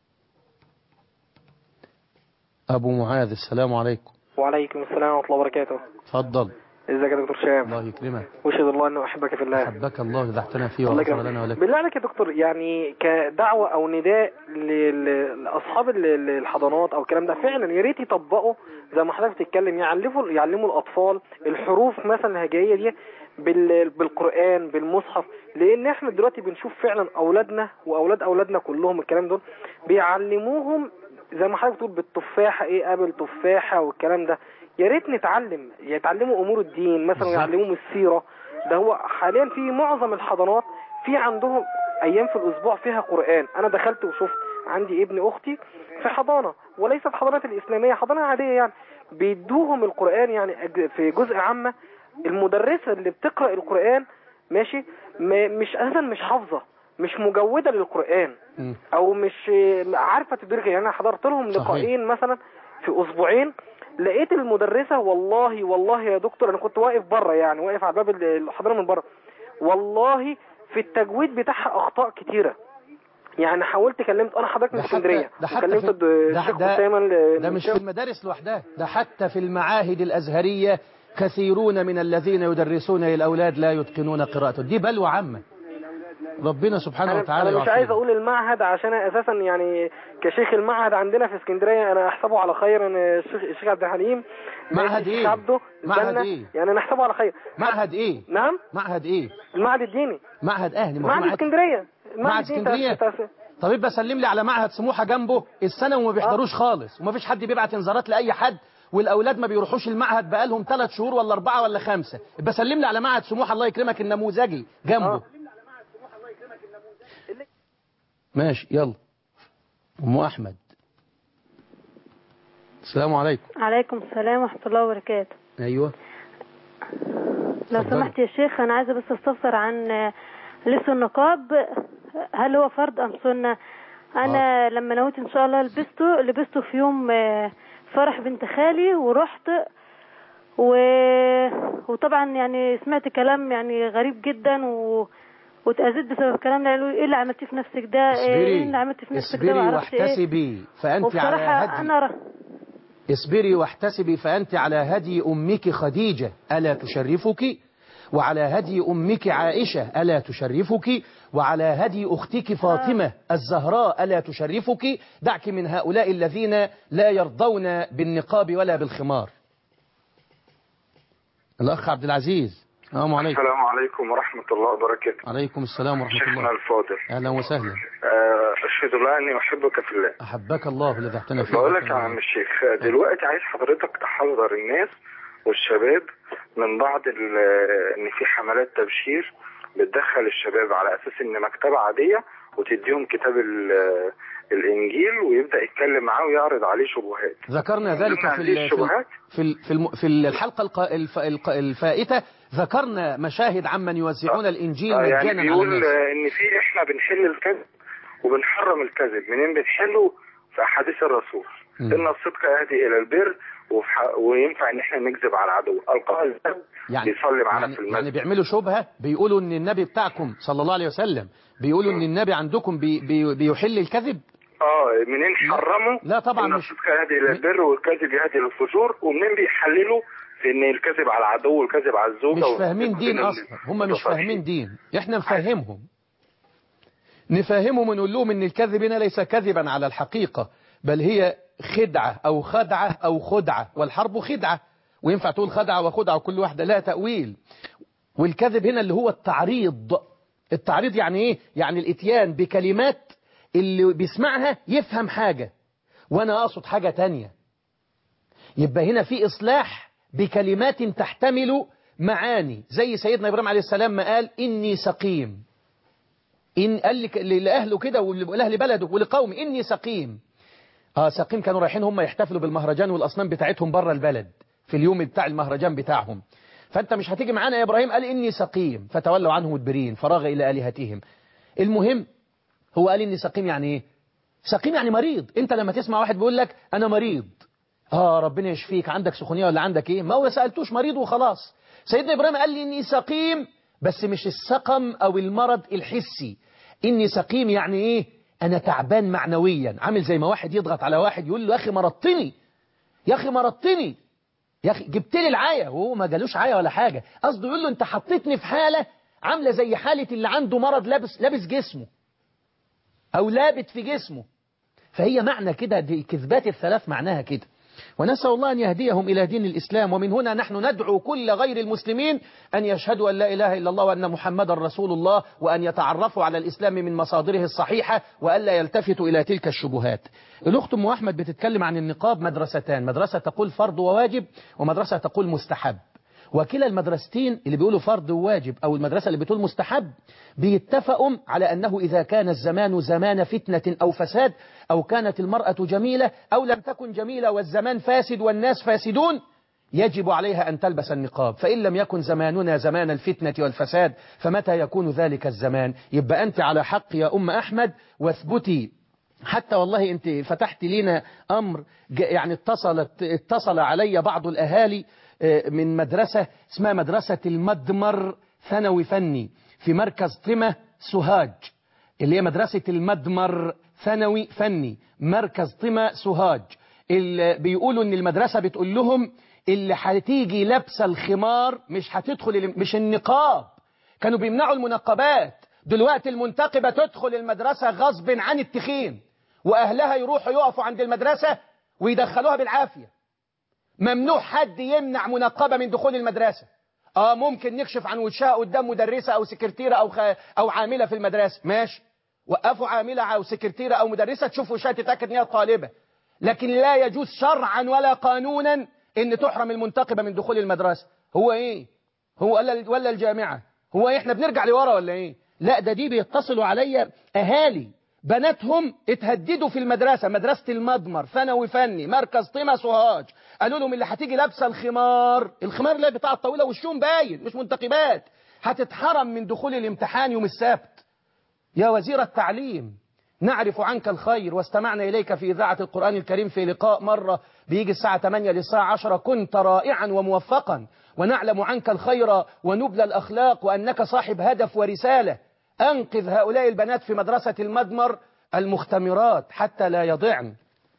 أبو معاذ السلام عليكم وعليكم السلام ورحمة الله وبركاته تفضل ازيك يا دكتور شام الله يكرمك واشهد الله انه احبك في الله حبك الله إذا احتنى فيه الله وغفر يكرمك. لنا ولك بالله عليك يا دكتور يعني كدعوة او نداء ل- لاصحاب ال- ال- الحضانات او الكلام ده فعلا يا ريت يطبقوا زي ما حضرتك بتتكلم يعلموا يعلموا الاطفال الحروف مثلا الهجائيه دي بال- بالقران بالمصحف لان احنا دلوقتي بنشوف فعلا اولادنا واولاد اولادنا كلهم الكلام دول بيعلموهم زي ما حضرتك بتقول بالتفاحه ايه قبل تفاحه والكلام ده يا ريت نتعلم يتعلموا امور الدين مثلا بالظبط. ويعلموهم السيره ده هو حاليا في معظم الحضانات في عندهم ايام في الاسبوع فيها قران انا دخلت وشفت عندي ابن اختي في حضانه وليست حضانات الاسلاميه حضانه عاديه يعني بيدوهم القران يعني أج- في جزء عامه المدرسه اللي بتقرا القران ماشي م- مش اساسا مش حافظه مش مجوده للقران مم. او مش عارفه تدرك يعني انا حضرت لهم صحيح. لقاءين مثلا في اسبوعين لقيت المدرسه والله والله يا دكتور انا كنت واقف بره يعني واقف على باب الحضانه من بره والله في التجويد بتاعها اخطاء كتيره يعني حاولت كلمت انا حضرتك من ده حتى- اسكندريه ده حتى وكلمت في- الد- ده- الشيخ ده- اسامه ال- ده مش في المدارس لوحدها ده حتى في المعاهد الأزهرية كثيرون من الذين يدرسون للأولاد لا يتقنون قراءته دي بلوى عامة ربنا سبحانه انا, وتعالى أنا مش يعافينا. عايز اقول المعهد عشان اساسا يعني كشيخ المعهد عندنا في اسكندريه انا احسبه على خير ان الشيخ الشيخ عبد الحليم معهد الشيخ إيه؟ عبده معهد البنا، إيه؟ يعني انا احسبه على خير معهد ايه نعم معهد ايه المعهد الديني معهد اهلي ما هو معهد اسكندريه معهد الديني بتاع- اسكندرية بتاع- طب يبقى سلم لي على معهد سموحه جنبه السنه وما بيحضروش خالص وما فيش حد بيبعت انذارات لاي حد والاولاد ما بيروحوش المعهد بقالهم ثلاث شهور ولا اربعه ولا خمسه يبقى سلم لي على معهد سموحه الله يكرمك النموذجي جنبه آه. ماشي يلا ام احمد السلام عليكم عليكم السلام ورحمة الله وبركاته ايوه لو اتفضلي. سمحت يا شيخ أنا عايزة بس أستفسر عن آه، لبس النقاب هل هو فرض أم سنة أنا لما نويت إن شاء الله لبسته لبسته في يوم آه، فرح بنت خالي ورحت و... وطبعا يعني سمعت كلام يعني غريب جدا و... واتأذيت بسبب كلام قالوا لي ايه اللي عملتيه في نفسك ده ايه اللي عملتيه في نفسك ده اصبري معرفش ايه واحتسبي فانت على وبصراحة هدي أنا ر... اصبري واحتسبي فأنت على هدي أمك خديجة ألا تشرفك وعلى هدي أمك عائشة ألا تشرفك وعلى هدي أختك فاطمة الزهراء ألا تشرفك دعك من هؤلاء الذين لا يرضون بالنقاب ولا بالخمار الأخ عبد العزيز السلام عليكم السلام عليكم ورحمة الله وبركاته عليكم السلام ورحمة شيخنا الله الفاضل أهلا وسهلا آه، أشهد الله أني أحبك في الله أحبك الله الذي احتنى فيه بقول لك يا عم الشيخ دلوقتي عايز حضرتك تحذر الناس والشباب من بعض ال- ان في حملات تبشير بتدخل الشباب على اساس ان مكتبه عاديه وتديهم كتاب ال- الانجيل ويبدا يتكلم معاه ويعرض عليه شبهات ذكرنا ذلك ضمن في هذه ال- في ال- الشبهات في ال- في الم- في الحلقة الق- الف- الق- الفائتة ذكرنا مشاهد عمن يوزعون الإنجيل آه، يعني مجانا على بيقول الناس آه، ان في احنا بنحل الكذب وبنحرم الكذب منين بنحله في احاديث الرسول مم. ان الصدق يهدي الى البر وفح- وينفع ان احنا نكذب على العدو القاه الكذب يعني بيصلي معانا يعني, في يعني المسجد بيعملوا شبهة بيقولوا ان النبي بتاعكم صلى الله عليه وسلم بيقولوا ان النبي عندكم بي بي بيحل الكذب اه منين حرموا لا طبعا ان مش- الصدق يهدي الى البر والكذب يهدي للفجور ومنين بيحللوا في ان الكذب على العدو والكذب على الزوجه مش فاهمين والكذب دين بين اصلا هم مش المتفاهمين. فاهمين دين احنا نفهمهم نفهمهم ونقول لهم ان الكذب هنا ليس كذبا على الحقيقة بل هي خدعة او خدعة او خدعة والحرب خدعة وينفع تقول خدعة وخدعة وكل واحدة لها تأويل والكذب هنا اللي هو التعريض التعريض يعني ايه يعني الاتيان بكلمات اللي بيسمعها يفهم حاجة وانا اقصد حاجة تانية يبقى هنا في إصلاح بكلمات تحتمل معاني زي سيدنا إبراهيم عليه السلام ما قال إني سقيم إن قال لك- لأهله كده ولأهل بلده ولقوم إني سقيم آه سقيم كانوا رايحين هم يحتفلوا بالمهرجان والأصنام بتاعتهم بره البلد في اليوم بتاع المهرجان بتاعهم فأنت مش هتيجي معانا يا إبراهيم قال إني سقيم فتولوا عنه مدبرين فراغ إلى آلهتهم المهم هو قال إني سقيم يعني إيه سقيم يعني مريض انت لما تسمع واحد بيقول لك انا مريض اه ربنا يشفيك عندك سخونيه ولا عندك ايه ما هو سالتوش مريض وخلاص سيدنا ابراهيم قال لي اني سقيم بس مش السقم او المرض الحسي اني سقيم يعني ايه انا تعبان معنويا عامل زي ما واحد يضغط على واحد يقول له يا اخي مرضتني يا اخي مرضتني يا اخي جبت لي العايه وهو ما جالوش عايه ولا حاجه قصده يقول له انت حطيتني في حاله عامله زي حاله اللي عنده مرض لابس لابس جسمه او لابت في جسمه فهي معنى كده دي كذبات الثلاث معناها كده ونسأل الله أن يهديهم إلى دين الإسلام ومن هنا نحن ندعو كل غير المسلمين أن يشهدوا أن لا إله إلا الله وأن محمد رسول الله وأن يتعرفوا على الإسلام من مصادره الصحيحة وألا يلتفتوا إلى تلك الشبهات الأخت أم أحمد بتتكلم عن النقاب مدرستان مدرسة تقول فرض وواجب ومدرسة تقول مستحب وكلا المدرستين اللي بيقولوا فرض وواجب أو المدرسة اللي بتقول مستحب بيتفقوا على أنه إذا كان الزمان زمان فتنة أو فساد أو كانت المرأة جميلة أو لم تكن جميلة والزمان فاسد والناس فاسدون يجب عليها أن تلبس النقاب فإن لم يكن زماننا زمان الفتنة والفساد فمتى يكون ذلك الزمان يبقى أنت على حق يا أم أحمد واثبتي حتى والله أنت فتحت لنا أمر يعني اتصلت اتصل علي بعض الأهالي من مدرسة اسمها مدرسة المدمر ثانوي فني في مركز طمة سوهاج اللي هي مدرسة المدمر ثانوي فني مركز طمة سوهاج اللي بيقولوا ان المدرسة بتقول لهم اللي هتيجي لابسه الخمار مش هتدخل مش النقاب كانوا بيمنعوا المنقبات دلوقتي المنتقبة تدخل المدرسة غصب عن التخين وأهلها يروحوا يقفوا عند المدرسة ويدخلوها بالعافية ممنوع حد يمنع منقبة من دخول المدرسة اه ممكن نكشف عن وشها قدام مدرسة او سكرتيرة او, خ... أو عاملة في المدرسة ماشي وقفوا عاملة او سكرتيرة او مدرسة تشوف وشها تتأكد ان هي طالبة لكن لا يجوز شرعا ولا قانونا ان تحرم المنتقبة من دخول المدرسة هو ايه هو ولا ولا الجامعة هو إيه؟ احنا بنرجع لورا ولا ايه لا ده دي بيتصلوا عليا اهالي بناتهم اتهددوا في المدرسة مدرسة المضمر ثانوي فني مركز طيمة سوهاج قالوا لهم اللي هتيجي لابسه الخمار الخمار اللي بتاع الطويلة والشوم باين مش منتقبات هتتحرم من دخول الامتحان يوم السبت يا وزير التعليم نعرف عنك الخير واستمعنا إليك في إذاعة القرآن الكريم في لقاء مرة بيجي الساعة 8 للساعة 10 كنت رائعا وموفقا ونعلم عنك الخير ونبل الأخلاق وأنك صاحب هدف ورسالة أنقذ هؤلاء البنات في مدرسة المدمر المختمرات حتى لا يضعن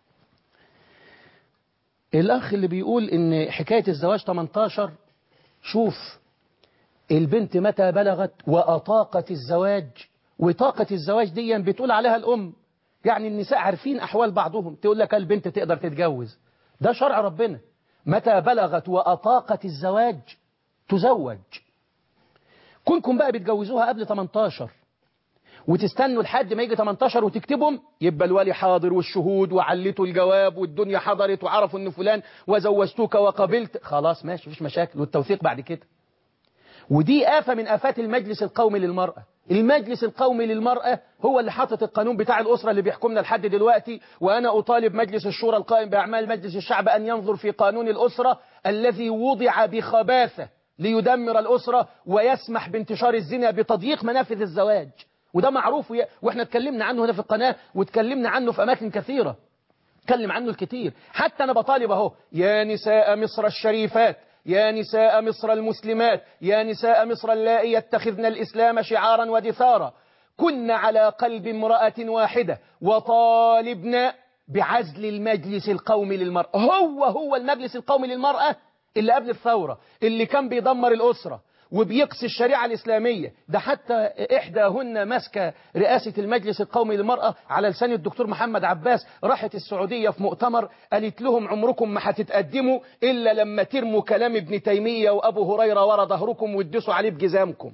الأخ اللي بيقول إن حكاية الزواج 18 شوف البنت متى بلغت وأطاقت الزواج وطاقة الزواج دي بتقول عليها الأم يعني النساء عارفين أحوال بعضهم تقول لك البنت تقدر تتجوز ده شرع ربنا متى بلغت وأطاقت الزواج تزوج كونكم بقى بتجوزوها قبل 18 وتستنوا لحد ما يجي 18 وتكتبهم يبقى الولي حاضر والشهود وعلتوا الجواب والدنيا حضرت وعرفوا ان فلان وزوجتوك وقبلت خلاص ماشي مفيش مشاكل والتوثيق بعد كده ودي آفة من آفات المجلس القومي للمرأة المجلس القومي للمرأة هو اللي حاطط القانون بتاع الأسرة اللي بيحكمنا لحد دلوقتي وأنا أطالب مجلس الشورى القائم بأعمال مجلس الشعب أن ينظر في قانون الأسرة الذي وضع بخباثة ليدمر الأسرة ويسمح بانتشار الزنا بتضييق منافذ الزواج وده معروف وي- واحنا اتكلمنا عنه هنا في القناة واتكلمنا عنه في أماكن كثيرة اتكلم عنه الكثير حتى أنا بطالب أهو يا نساء مصر الشريفات يا نساء مصر المسلمات يا نساء مصر اللائي يتخذن الإسلام شعارا ودثارا كن على قلب امرأة واحدة وطالبنا بعزل المجلس القومي للمرأة هو هو المجلس القومي للمرأة اللي قبل الثورة اللي كان بيدمر الأسرة وبيقسي الشريعة الإسلامية ده حتى إحداهن ماسكة رئاسة المجلس القومي للمرأة على لسان الدكتور محمد عباس راحت السعودية في مؤتمر قالت لهم عمركم ما هتتقدموا إلا لما ترموا كلام ابن تيمية وأبو هريرة ورا ظهركم وتدسوا عليه بجزامكم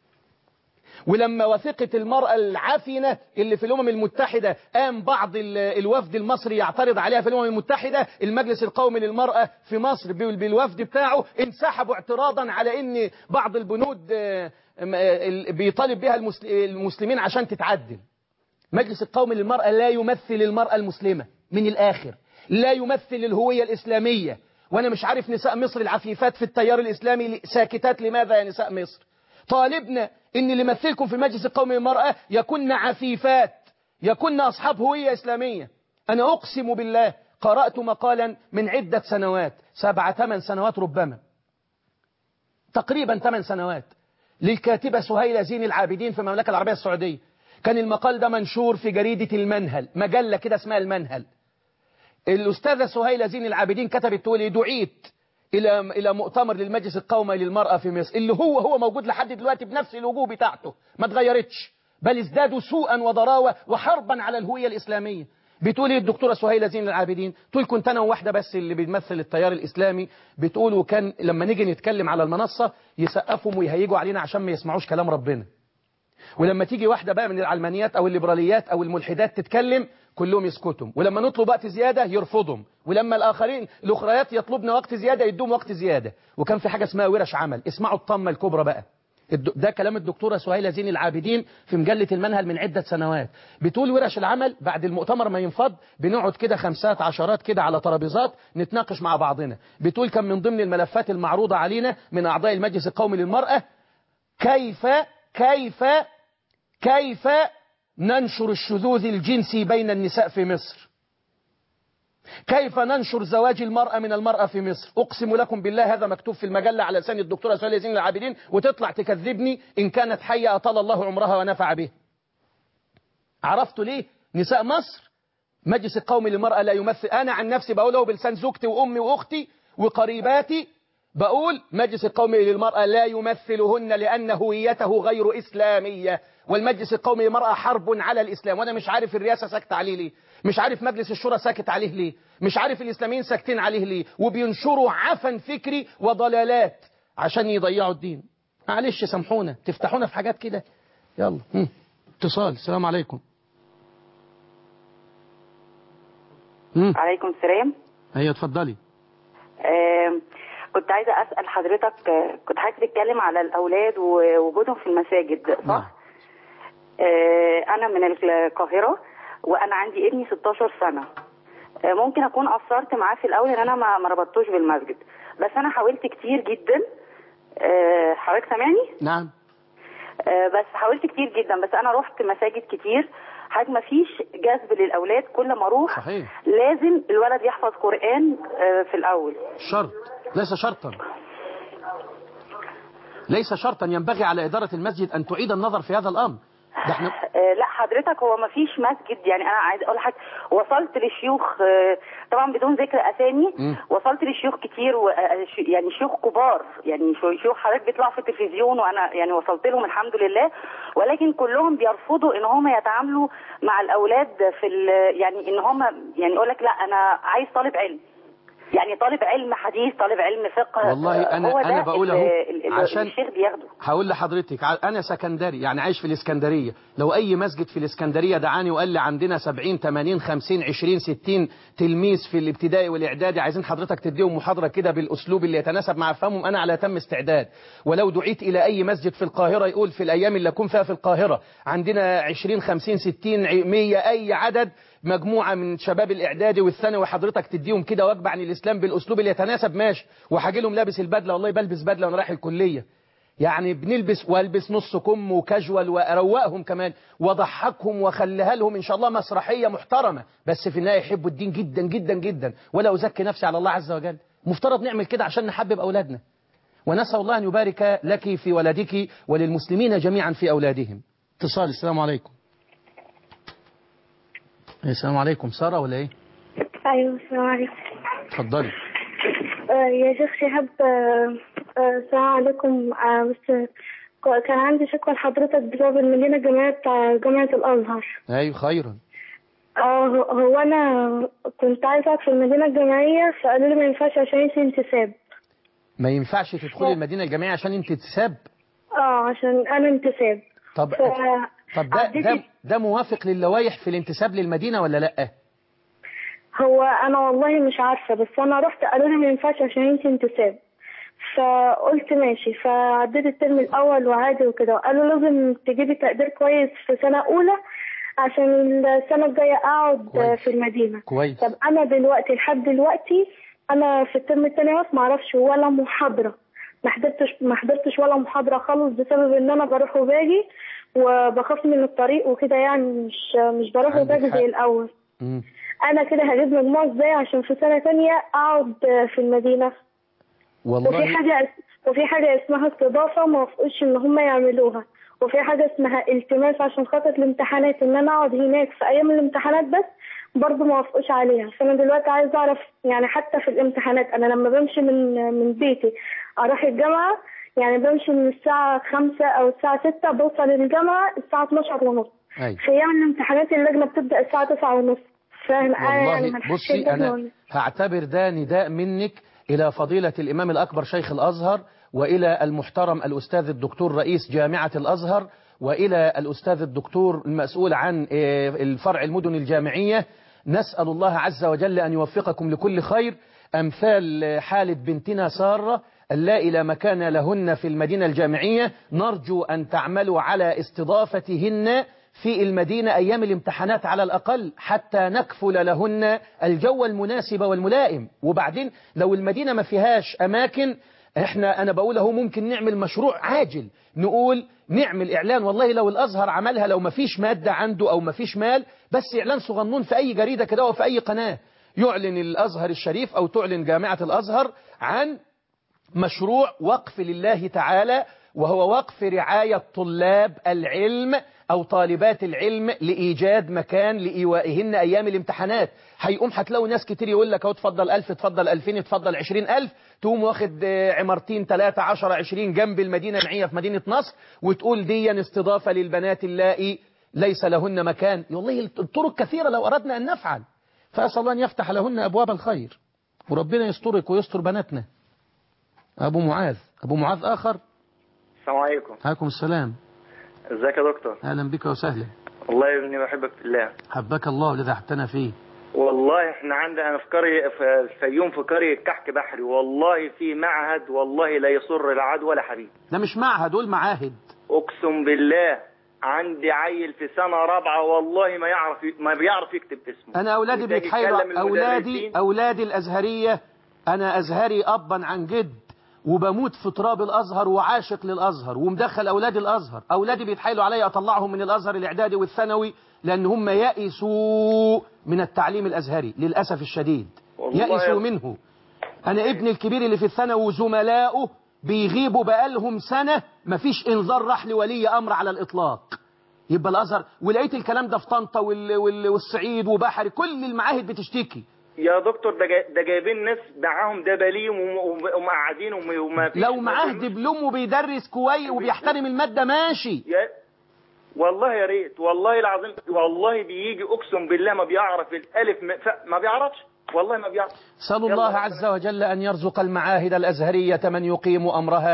ولما وثيقة المرأة العافنة اللي في الأمم المتحدة قام بعض ال- الوفد المصري يعترض عليها في الأمم المتحدة المجلس القومي للمرأة في مصر بال- بالوفد بتاعه انسحبوا اعتراضا على ان بعض البنود آه، م- آه، ال- بيطالب بها المسل- المسلمين عشان تتعدل مجلس القومي للمرأة لا يمثل المرأة المسلمة من الآخر لا يمثل الهوية الإسلامية وأنا مش عارف نساء مصر العفيفات في التيار الإسلامي ساكتات لماذا يا نساء مصر طالبنا ان اللي يمثلكم في المجلس القومي للمرأة يكن عفيفات يكن أصحاب هوية إسلامية أنا أقسم بالله قرأت مقالا من عدة سنوات سبعة ثمان سنوات ربما تقريبا ثمان سنوات للكاتبة سهيلة زين العابدين في المملكة العربية السعودية كان المقال ده منشور في جريدة المنهل مجلة كده اسمها المنهل الأستاذة سهيلة زين العابدين كتبت تقول إيه؟ دعيت إلى إلى مؤتمر للمجلس القومي للمرأة في مصر اللي هو هو موجود لحد دلوقتي بنفس الوجوه بتاعته ما اتغيرتش بل ازدادوا سوءا وضراوة وحربا على الهوية الإسلامية بتقول ايه الدكتورة سهيلة زين العابدين تقول كنت أنا وواحدة بس اللي بتمثل التيار الإسلامي بتقول وكان لما نيجي نتكلم على المنصة يسقفهم ويهيجوا علينا عشان ما يسمعوش كلام ربنا ولما تيجي واحدة بقى من العلمانيات أو الليبراليات أو الملحدات تتكلم كلهم يسكتهم ولما نطلب وقت زيادة يرفضهم ولما الآخرين الأخريات يطلبنا وقت زيادة يدوم وقت زيادة وكان في حاجة اسمها ورش عمل اسمعوا الطمة الكبرى بقى الد- ده كلام الدكتورة سهيلة زين العابدين في مجلة المنهل من عدة سنوات بتقول ورش العمل بعد المؤتمر ما ينفض بنقعد كده خمسات عشرات كده على ترابيزات نتناقش مع بعضنا بتقول كان من ضمن الملفات المعروضة علينا من أعضاء المجلس القومي للمرأة كيف كيف كيف ننشر الشذوذ الجنسي بين النساء في مصر كيف ننشر زواج المرأة من المرأة في مصر أقسم لكم بالله هذا مكتوب في المجلة على لسان الدكتورة سهيلة زين العابدين وتطلع تكذبني إن كانت حية أطال الله عمرها ونفع به عرفت ليه نساء مصر مجلس القومي للمرأة لا يمثل أنا عن نفسي بقوله بلسان زوجتي وأمي وأختي وقريباتي بقول مجلس القومي للمرأة لا يمثلهن لأن هويته غير إسلامية والمجلس القومي للمرأة حرب على الإسلام وأنا مش عارف الرئاسة ساكت عليه ليه مش عارف مجلس الشورى ساكت عليه ليه مش عارف الإسلاميين ساكتين عليه ليه وبينشروا عفن فكري وضلالات عشان يضيعوا الدين معلش سامحونا تفتحونا في حاجات كده يلا هم. اتصال السلام عليكم هم. عليكم السلام ايوه اتفضلي آه كنت عايزة أسأل حضرتك آه، كنت حضرتك بتتكلم على الأولاد ووجودهم في المساجد نعم. صح؟ آه أنا من القاهرة وأنا عندي ابني 16 سنة آه ممكن أكون قصرت معاه في الأول إن أنا ما ما ربطتوش بالمسجد بس أنا حاولت كتير جدا آه حضرتك سامعني؟ نعم آه، بس حاولت كتير جدا بس انا رحت مساجد كتير حاجة ما فيش جذب للاولاد كل ما اروح صحيح. لازم الولد يحفظ قرآن آه، في الاول شرط ليس شرطا ليس شرطا ينبغي على إدارة المسجد أن تعيد النظر في هذا الأمر ده احنا آه، لا حضرتك هو ما فيش مسجد يعني انا عايز اقول لحضرتك وصلت لشيوخ آه، طبعا بدون ذكر اسامي مم. وصلت لشيوخ كتير و- آه، ش- يعني شيوخ كبار يعني شو- شيوخ حضرتك بيطلعوا في التلفزيون وانا يعني وصلت لهم الحمد لله ولكن كلهم بيرفضوا ان هم يتعاملوا مع الاولاد في ال- يعني ان هم يعني يقول لك لا انا عايز طالب علم يعني طالب علم حديث طالب علم فقه والله آه، أنا- هو ده أنا بقول ال- أهو. ال- اللي عشان- الشيخ بياخده هقول لحضرتك ع- انا سكندري يعني عايش في الاسكندريه لو اي مسجد في الاسكندريه دعاني وقال لي عندنا 70 80 50 20 60 تلميذ في الابتدائي والاعدادي عايزين حضرتك تديهم محاضره كده بالاسلوب اللي يتناسب مع افهمهم انا على تم استعداد ولو دعيت الى اي مسجد في القاهره يقول في الايام اللي اكون فيها في القاهره عندنا 20 50 60 ع- 100 اي عدد مجموعة من شباب الإعدادي والثانوي حضرتك تديهم كده وجبة عن الإسلام بالأسلوب اللي يتناسب ماشي وهاجي لهم لابس البدلة والله بلبس بدلة وأنا رايح الكلية يعني بنلبس والبس نص كم وكاجوال واروقهم كمان واضحكهم واخليها لهم ان شاء الله مسرحيه محترمه بس في النهايه يحبوا الدين جدا جدا جدا ولا ازكي نفسي على الله عز وجل مفترض نعمل كده عشان نحبب اولادنا ونسال الله ان يبارك لك في ولدك وللمسلمين جميعا في اولادهم اتصال السلام عليكم السلام عليكم ساره ولا ايه ايوه السلام عليكم اتفضلي آه يا شيخ شهاب آه آه السلام عليكم آه بس ك- كان عندي شكوى لحضرتك بسبب المدينة الجامعية بتاع جامعة الأزهر ايوه خيرا آه هو- هو أنا كنت عايزة أقعد في المدينة الجامعية فقالوا لي ما ينفعش عشان انت انتساب ما ينفعش تدخلي المدينه الجامعيه عشان انت تساب اه عشان أنا انتساب طب ف... طب ده ده ده موافق للوائح في الانتساب للمدينه ولا لا هو أنا والله مش عارفة بس أنا رحت قالوا لي ما ينفعش عشان انت انتساب فقلت ماشي فعديت الترم الأول وعادي وكده قالوا لازم تجيبي تقدير كويس في سنة أولى عشان السنة الجاية أقعد كويس. في المدينة كويس طب أنا دلوقتي لحد دلوقتي أنا في الترم التاني بس معرفش ولا محاضرة ما حضرتش ما حضرتش ولا محاضرة خالص بسبب إن أنا بروح وباجي وبخاف من الطريق وكده يعني مش مش بروح عندك وباجي حق. زي الأول مم. أنا كده هجيب مجموع إزاي عشان في سنة تانية أقعد في المدينة وفي والله حاجة وفي حاجة اسمها استضافة ما وافقوش إن هم يعملوها وفي حاجة اسمها التماس عشان خاطر الامتحانات إن أنا أقعد هناك في أيام الامتحانات بس برضه ما وافقوش عليها فأنا دلوقتي عايز أعرف يعني حتى في الامتحانات أنا لما بمشي من من بيتي أروح الجامعة يعني بمشي من الساعة خمسة أو الساعة ستة بوصل الجامعة الساعة 12 ونص أيوة. في أيام الامتحانات اللجنة بتبدأ الساعة 9 ونص فاهم أنا يعني والله ما لحقتش بصي الجدول. أنا هعتبر ده نداء منك إلى فضيلة الإمام الأكبر شيخ الأزهر وإلى المحترم الأستاذ الدكتور رئيس جامعة الأزهر وإلى الأستاذ الدكتور المسؤول عن آه، الفرع المدن الجامعية نسأل الله عز وجل أن يوفقكم لكل خير أمثال آه، حالة بنتنا سارة اللائي لا مكان لهن في المدينة الجامعية نرجو أن تعملوا على استضافتهن في المدينة أيام الامتحانات على الأقل حتى نكفل لهن الجو المناسب والملائم وبعدين لو المدينة ما فيهاش أماكن احنا أنا بقول اهو ممكن نعمل مشروع عاجل نقول نعمل إعلان والله لو الأزهر عملها لو ما فيش مادة عنده أو ما فيش مال بس إعلان صغنون في أي جريدة كده أو في أي قناة يعلن الأزهر الشريف أو تعلن جامعة الأزهر عن مشروع وقف لله تعالى وهو وقف رعاية طلاب العلم أو طالبات العلم لإيجاد مكان لإيوائهن أيام الامتحانات هيقوم هتلاقوا ناس كتير يقول لك اهو اتفضل ألف اتفضل ألفين اتفضل عشرين ألف تقوم واخد آه، عمارتين ثلاثة عشر عشرين جنب المدينة الجامعية في مدينة نصر وتقول دي استضافة للبنات اللائي ليس لهن مكان والله الطرق كثيرة لو أردنا أن نفعل فأسأل الله أن يفتح لهن أبواب الخير وربنا يسترك ويستر بناتنا أبو معاذ أبو معاذ آخر السلام عليكم عليكم السلام ازيك يا دكتور أهلا بك وسهلا والله يا ابني بحبك في الله حبك الله الذي أحبتنا فيه والله احنا عندنا انا في قريه في الفيوم في قريه كحك بحري والله في معهد والله لا يصر العدو ولا حبيب ده مش معهد دول معاهد اقسم بالله عندي عيل في سنه رابعه والله ما يعرف ما بيعرف يكتب اسمه أنا أولادي وتجي بيتحايلوا يتكلم أولادي المدرسين. أولادي الأزهرية أنا أزهري أبا عن جد وبموت في تراب الأزهر وعاشق للأزهر ومدخل أولادي الأزهر أولادي بيتحايلوا علي أطلعهم من الأزهر الإعدادي والثانوي لأن هم يئسوا من التعليم الأزهري للأسف الشديد والله يئسوا يا- منه أنا ابني الكبير اللي في الثانوي وزملائه بيغيبوا بقالهم سنة مفيش إنذار راح لولي أمر على الإطلاق يبقى الأزهر ولقيت الكلام ده في طنطا وال... وال... والصعيد وبحري كل المعاهد بتشتكي يا دكتور ده جاي- ده جايبين ناس معاهم دباليم وم- وم- ومقعدين وم- وما فيش لو معاه دبلوم وبيدرس كويس وبيحترم المادة ماشي يا والله يا ريت والله العظيم والله بيجي اقسم بالله ما بيعرف الالف ما, ف- ما بيعرفش والله ما بيعرف سأل الله عز وجل أن يرزق المعاهد الأزهرية من يقيم أمرها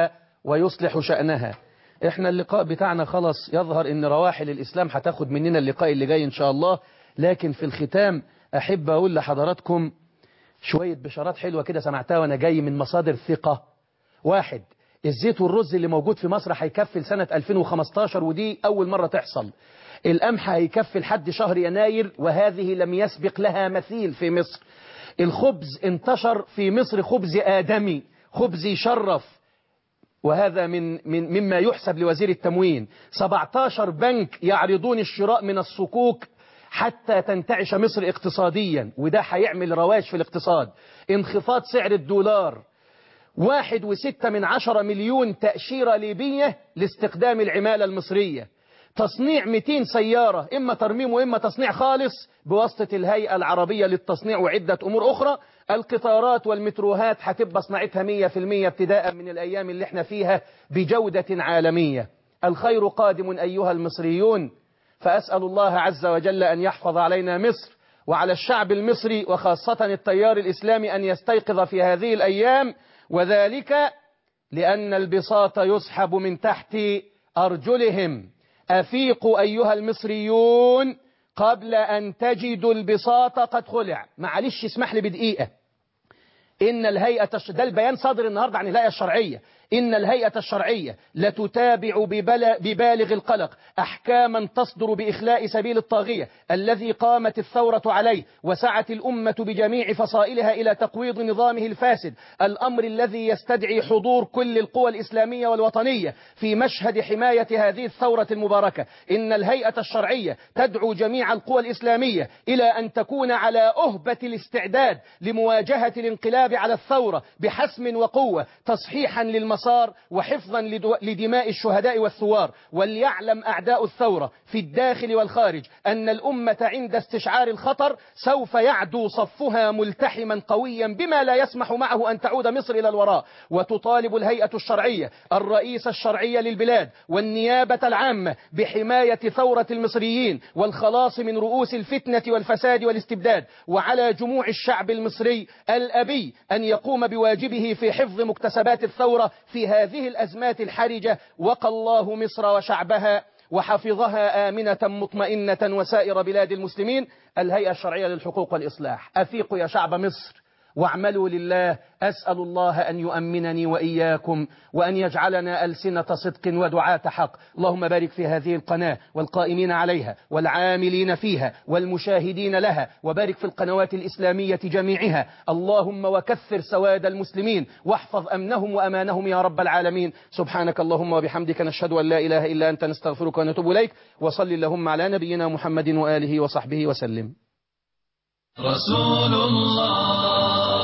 ويصلح شأنها احنا اللقاء بتاعنا خلاص يظهر ان رواحل الإسلام هتاخد مننا اللقاء اللي جاي إن شاء الله لكن في الختام أحب أقول لحضراتكم شوية بشارات حلوة كده سمعتها وأنا جاي من مصادر ثقة واحد الزيت والرز اللي موجود في مصر هيكفي لسنة 2015 ودي أول مرة تحصل القمح هيكفي لحد شهر يناير وهذه لم يسبق لها مثيل في مصر الخبز انتشر في مصر خبز آدمي خبز يشرف وهذا من من مما يحسب لوزير التموين 17 بنك يعرضون الشراء من الصكوك حتى تنتعش مصر اقتصاديا وده هيعمل رواج في الاقتصاد انخفاض سعر الدولار واحد وستة من عشرة مليون تأشيرة ليبية لاستخدام العمالة المصرية تصنيع 200 سيارة إما ترميم وإما تصنيع خالص بواسطة الهيئة العربية للتصنيع وعدة أمور أخرى القطارات والمتروهات هتبقى صناعتها 100% ابتداء من الأيام اللي احنا فيها بجودة عالمية الخير قادم أيها المصريون فأسأل الله عز وجل أن يحفظ علينا مصر وعلى الشعب المصري وخاصة التيار الإسلامي أن يستيقظ في هذه الأيام وذلك لأن البساط يسحب من تحت أرجلهم أفيقوا أيها المصريون قبل أن تجدوا البساط قد خلع معلش اسمح لي بدقيقة إن الهيئة الش... ده البيان صادر النهاردة عن الهيئة الشرعية إن الهيئة الشرعية لتتابع ببل... ببالغ القلق أحكاما تصدر بإخلاء سبيل الطاغية الذي قامت الثورة عليه وسعت الأمة بجميع فصائلها إلى تقويض نظامه الفاسد الأمر الذي يستدعي حضور كل القوى الإسلامية والوطنية في مشهد حماية هذه الثورة المباركة إن الهيئة الشرعية تدعو جميع القوى الإسلامية إلى أن تكون على أهبة الاستعداد لمواجهة الانقلاب على الثورة بحسم وقوة تصحيحا للمسار وحفظا لدو... لدماء الشهداء والثوار وليعلم أعداء الثورة في الداخل والخارج أن الأمة عند استشعار الخطر سوف يعدو صفها ملتحما قويا بما لا يسمح معه أن تعود مصر إلى الوراء وتطالب الهيئة الشرعية الرئيس الشرعي للبلاد والنيابة العامة بحماية ثورة المصريين والخلاص من رؤوس الفتنة والفساد والاستبداد وعلى جموع الشعب المصري الأبي أن يقوم بواجبه في حفظ مكتسبات الثورة في هذه الأزمات الحرجة وقى الله مصر وشعبها وحفظها آمنة مطمئنة وسائر بلاد المسلمين الهيئة الشرعية للحقوق والإصلاح أفيقوا يا شعب مصر واعملوا لله أسأل الله أن يؤمنني وإياكم وأن يجعلنا ألسنة صدق ودعاة حق اللهم بارك في هذه القناة والقائمين عليها والعاملين فيها والمشاهدين لها وبارك في القنوات الإسلامية جميعها اللهم وكثر سواد المسلمين واحفظ أمنهم وأمانهم يا رب العالمين سبحانك اللهم وبحمدك نشهد أن لا إله إلا أنت نستغفرك ونتوب إليك وصل اللهم على نبينا محمد وآله وصحبه وسلم رسول الله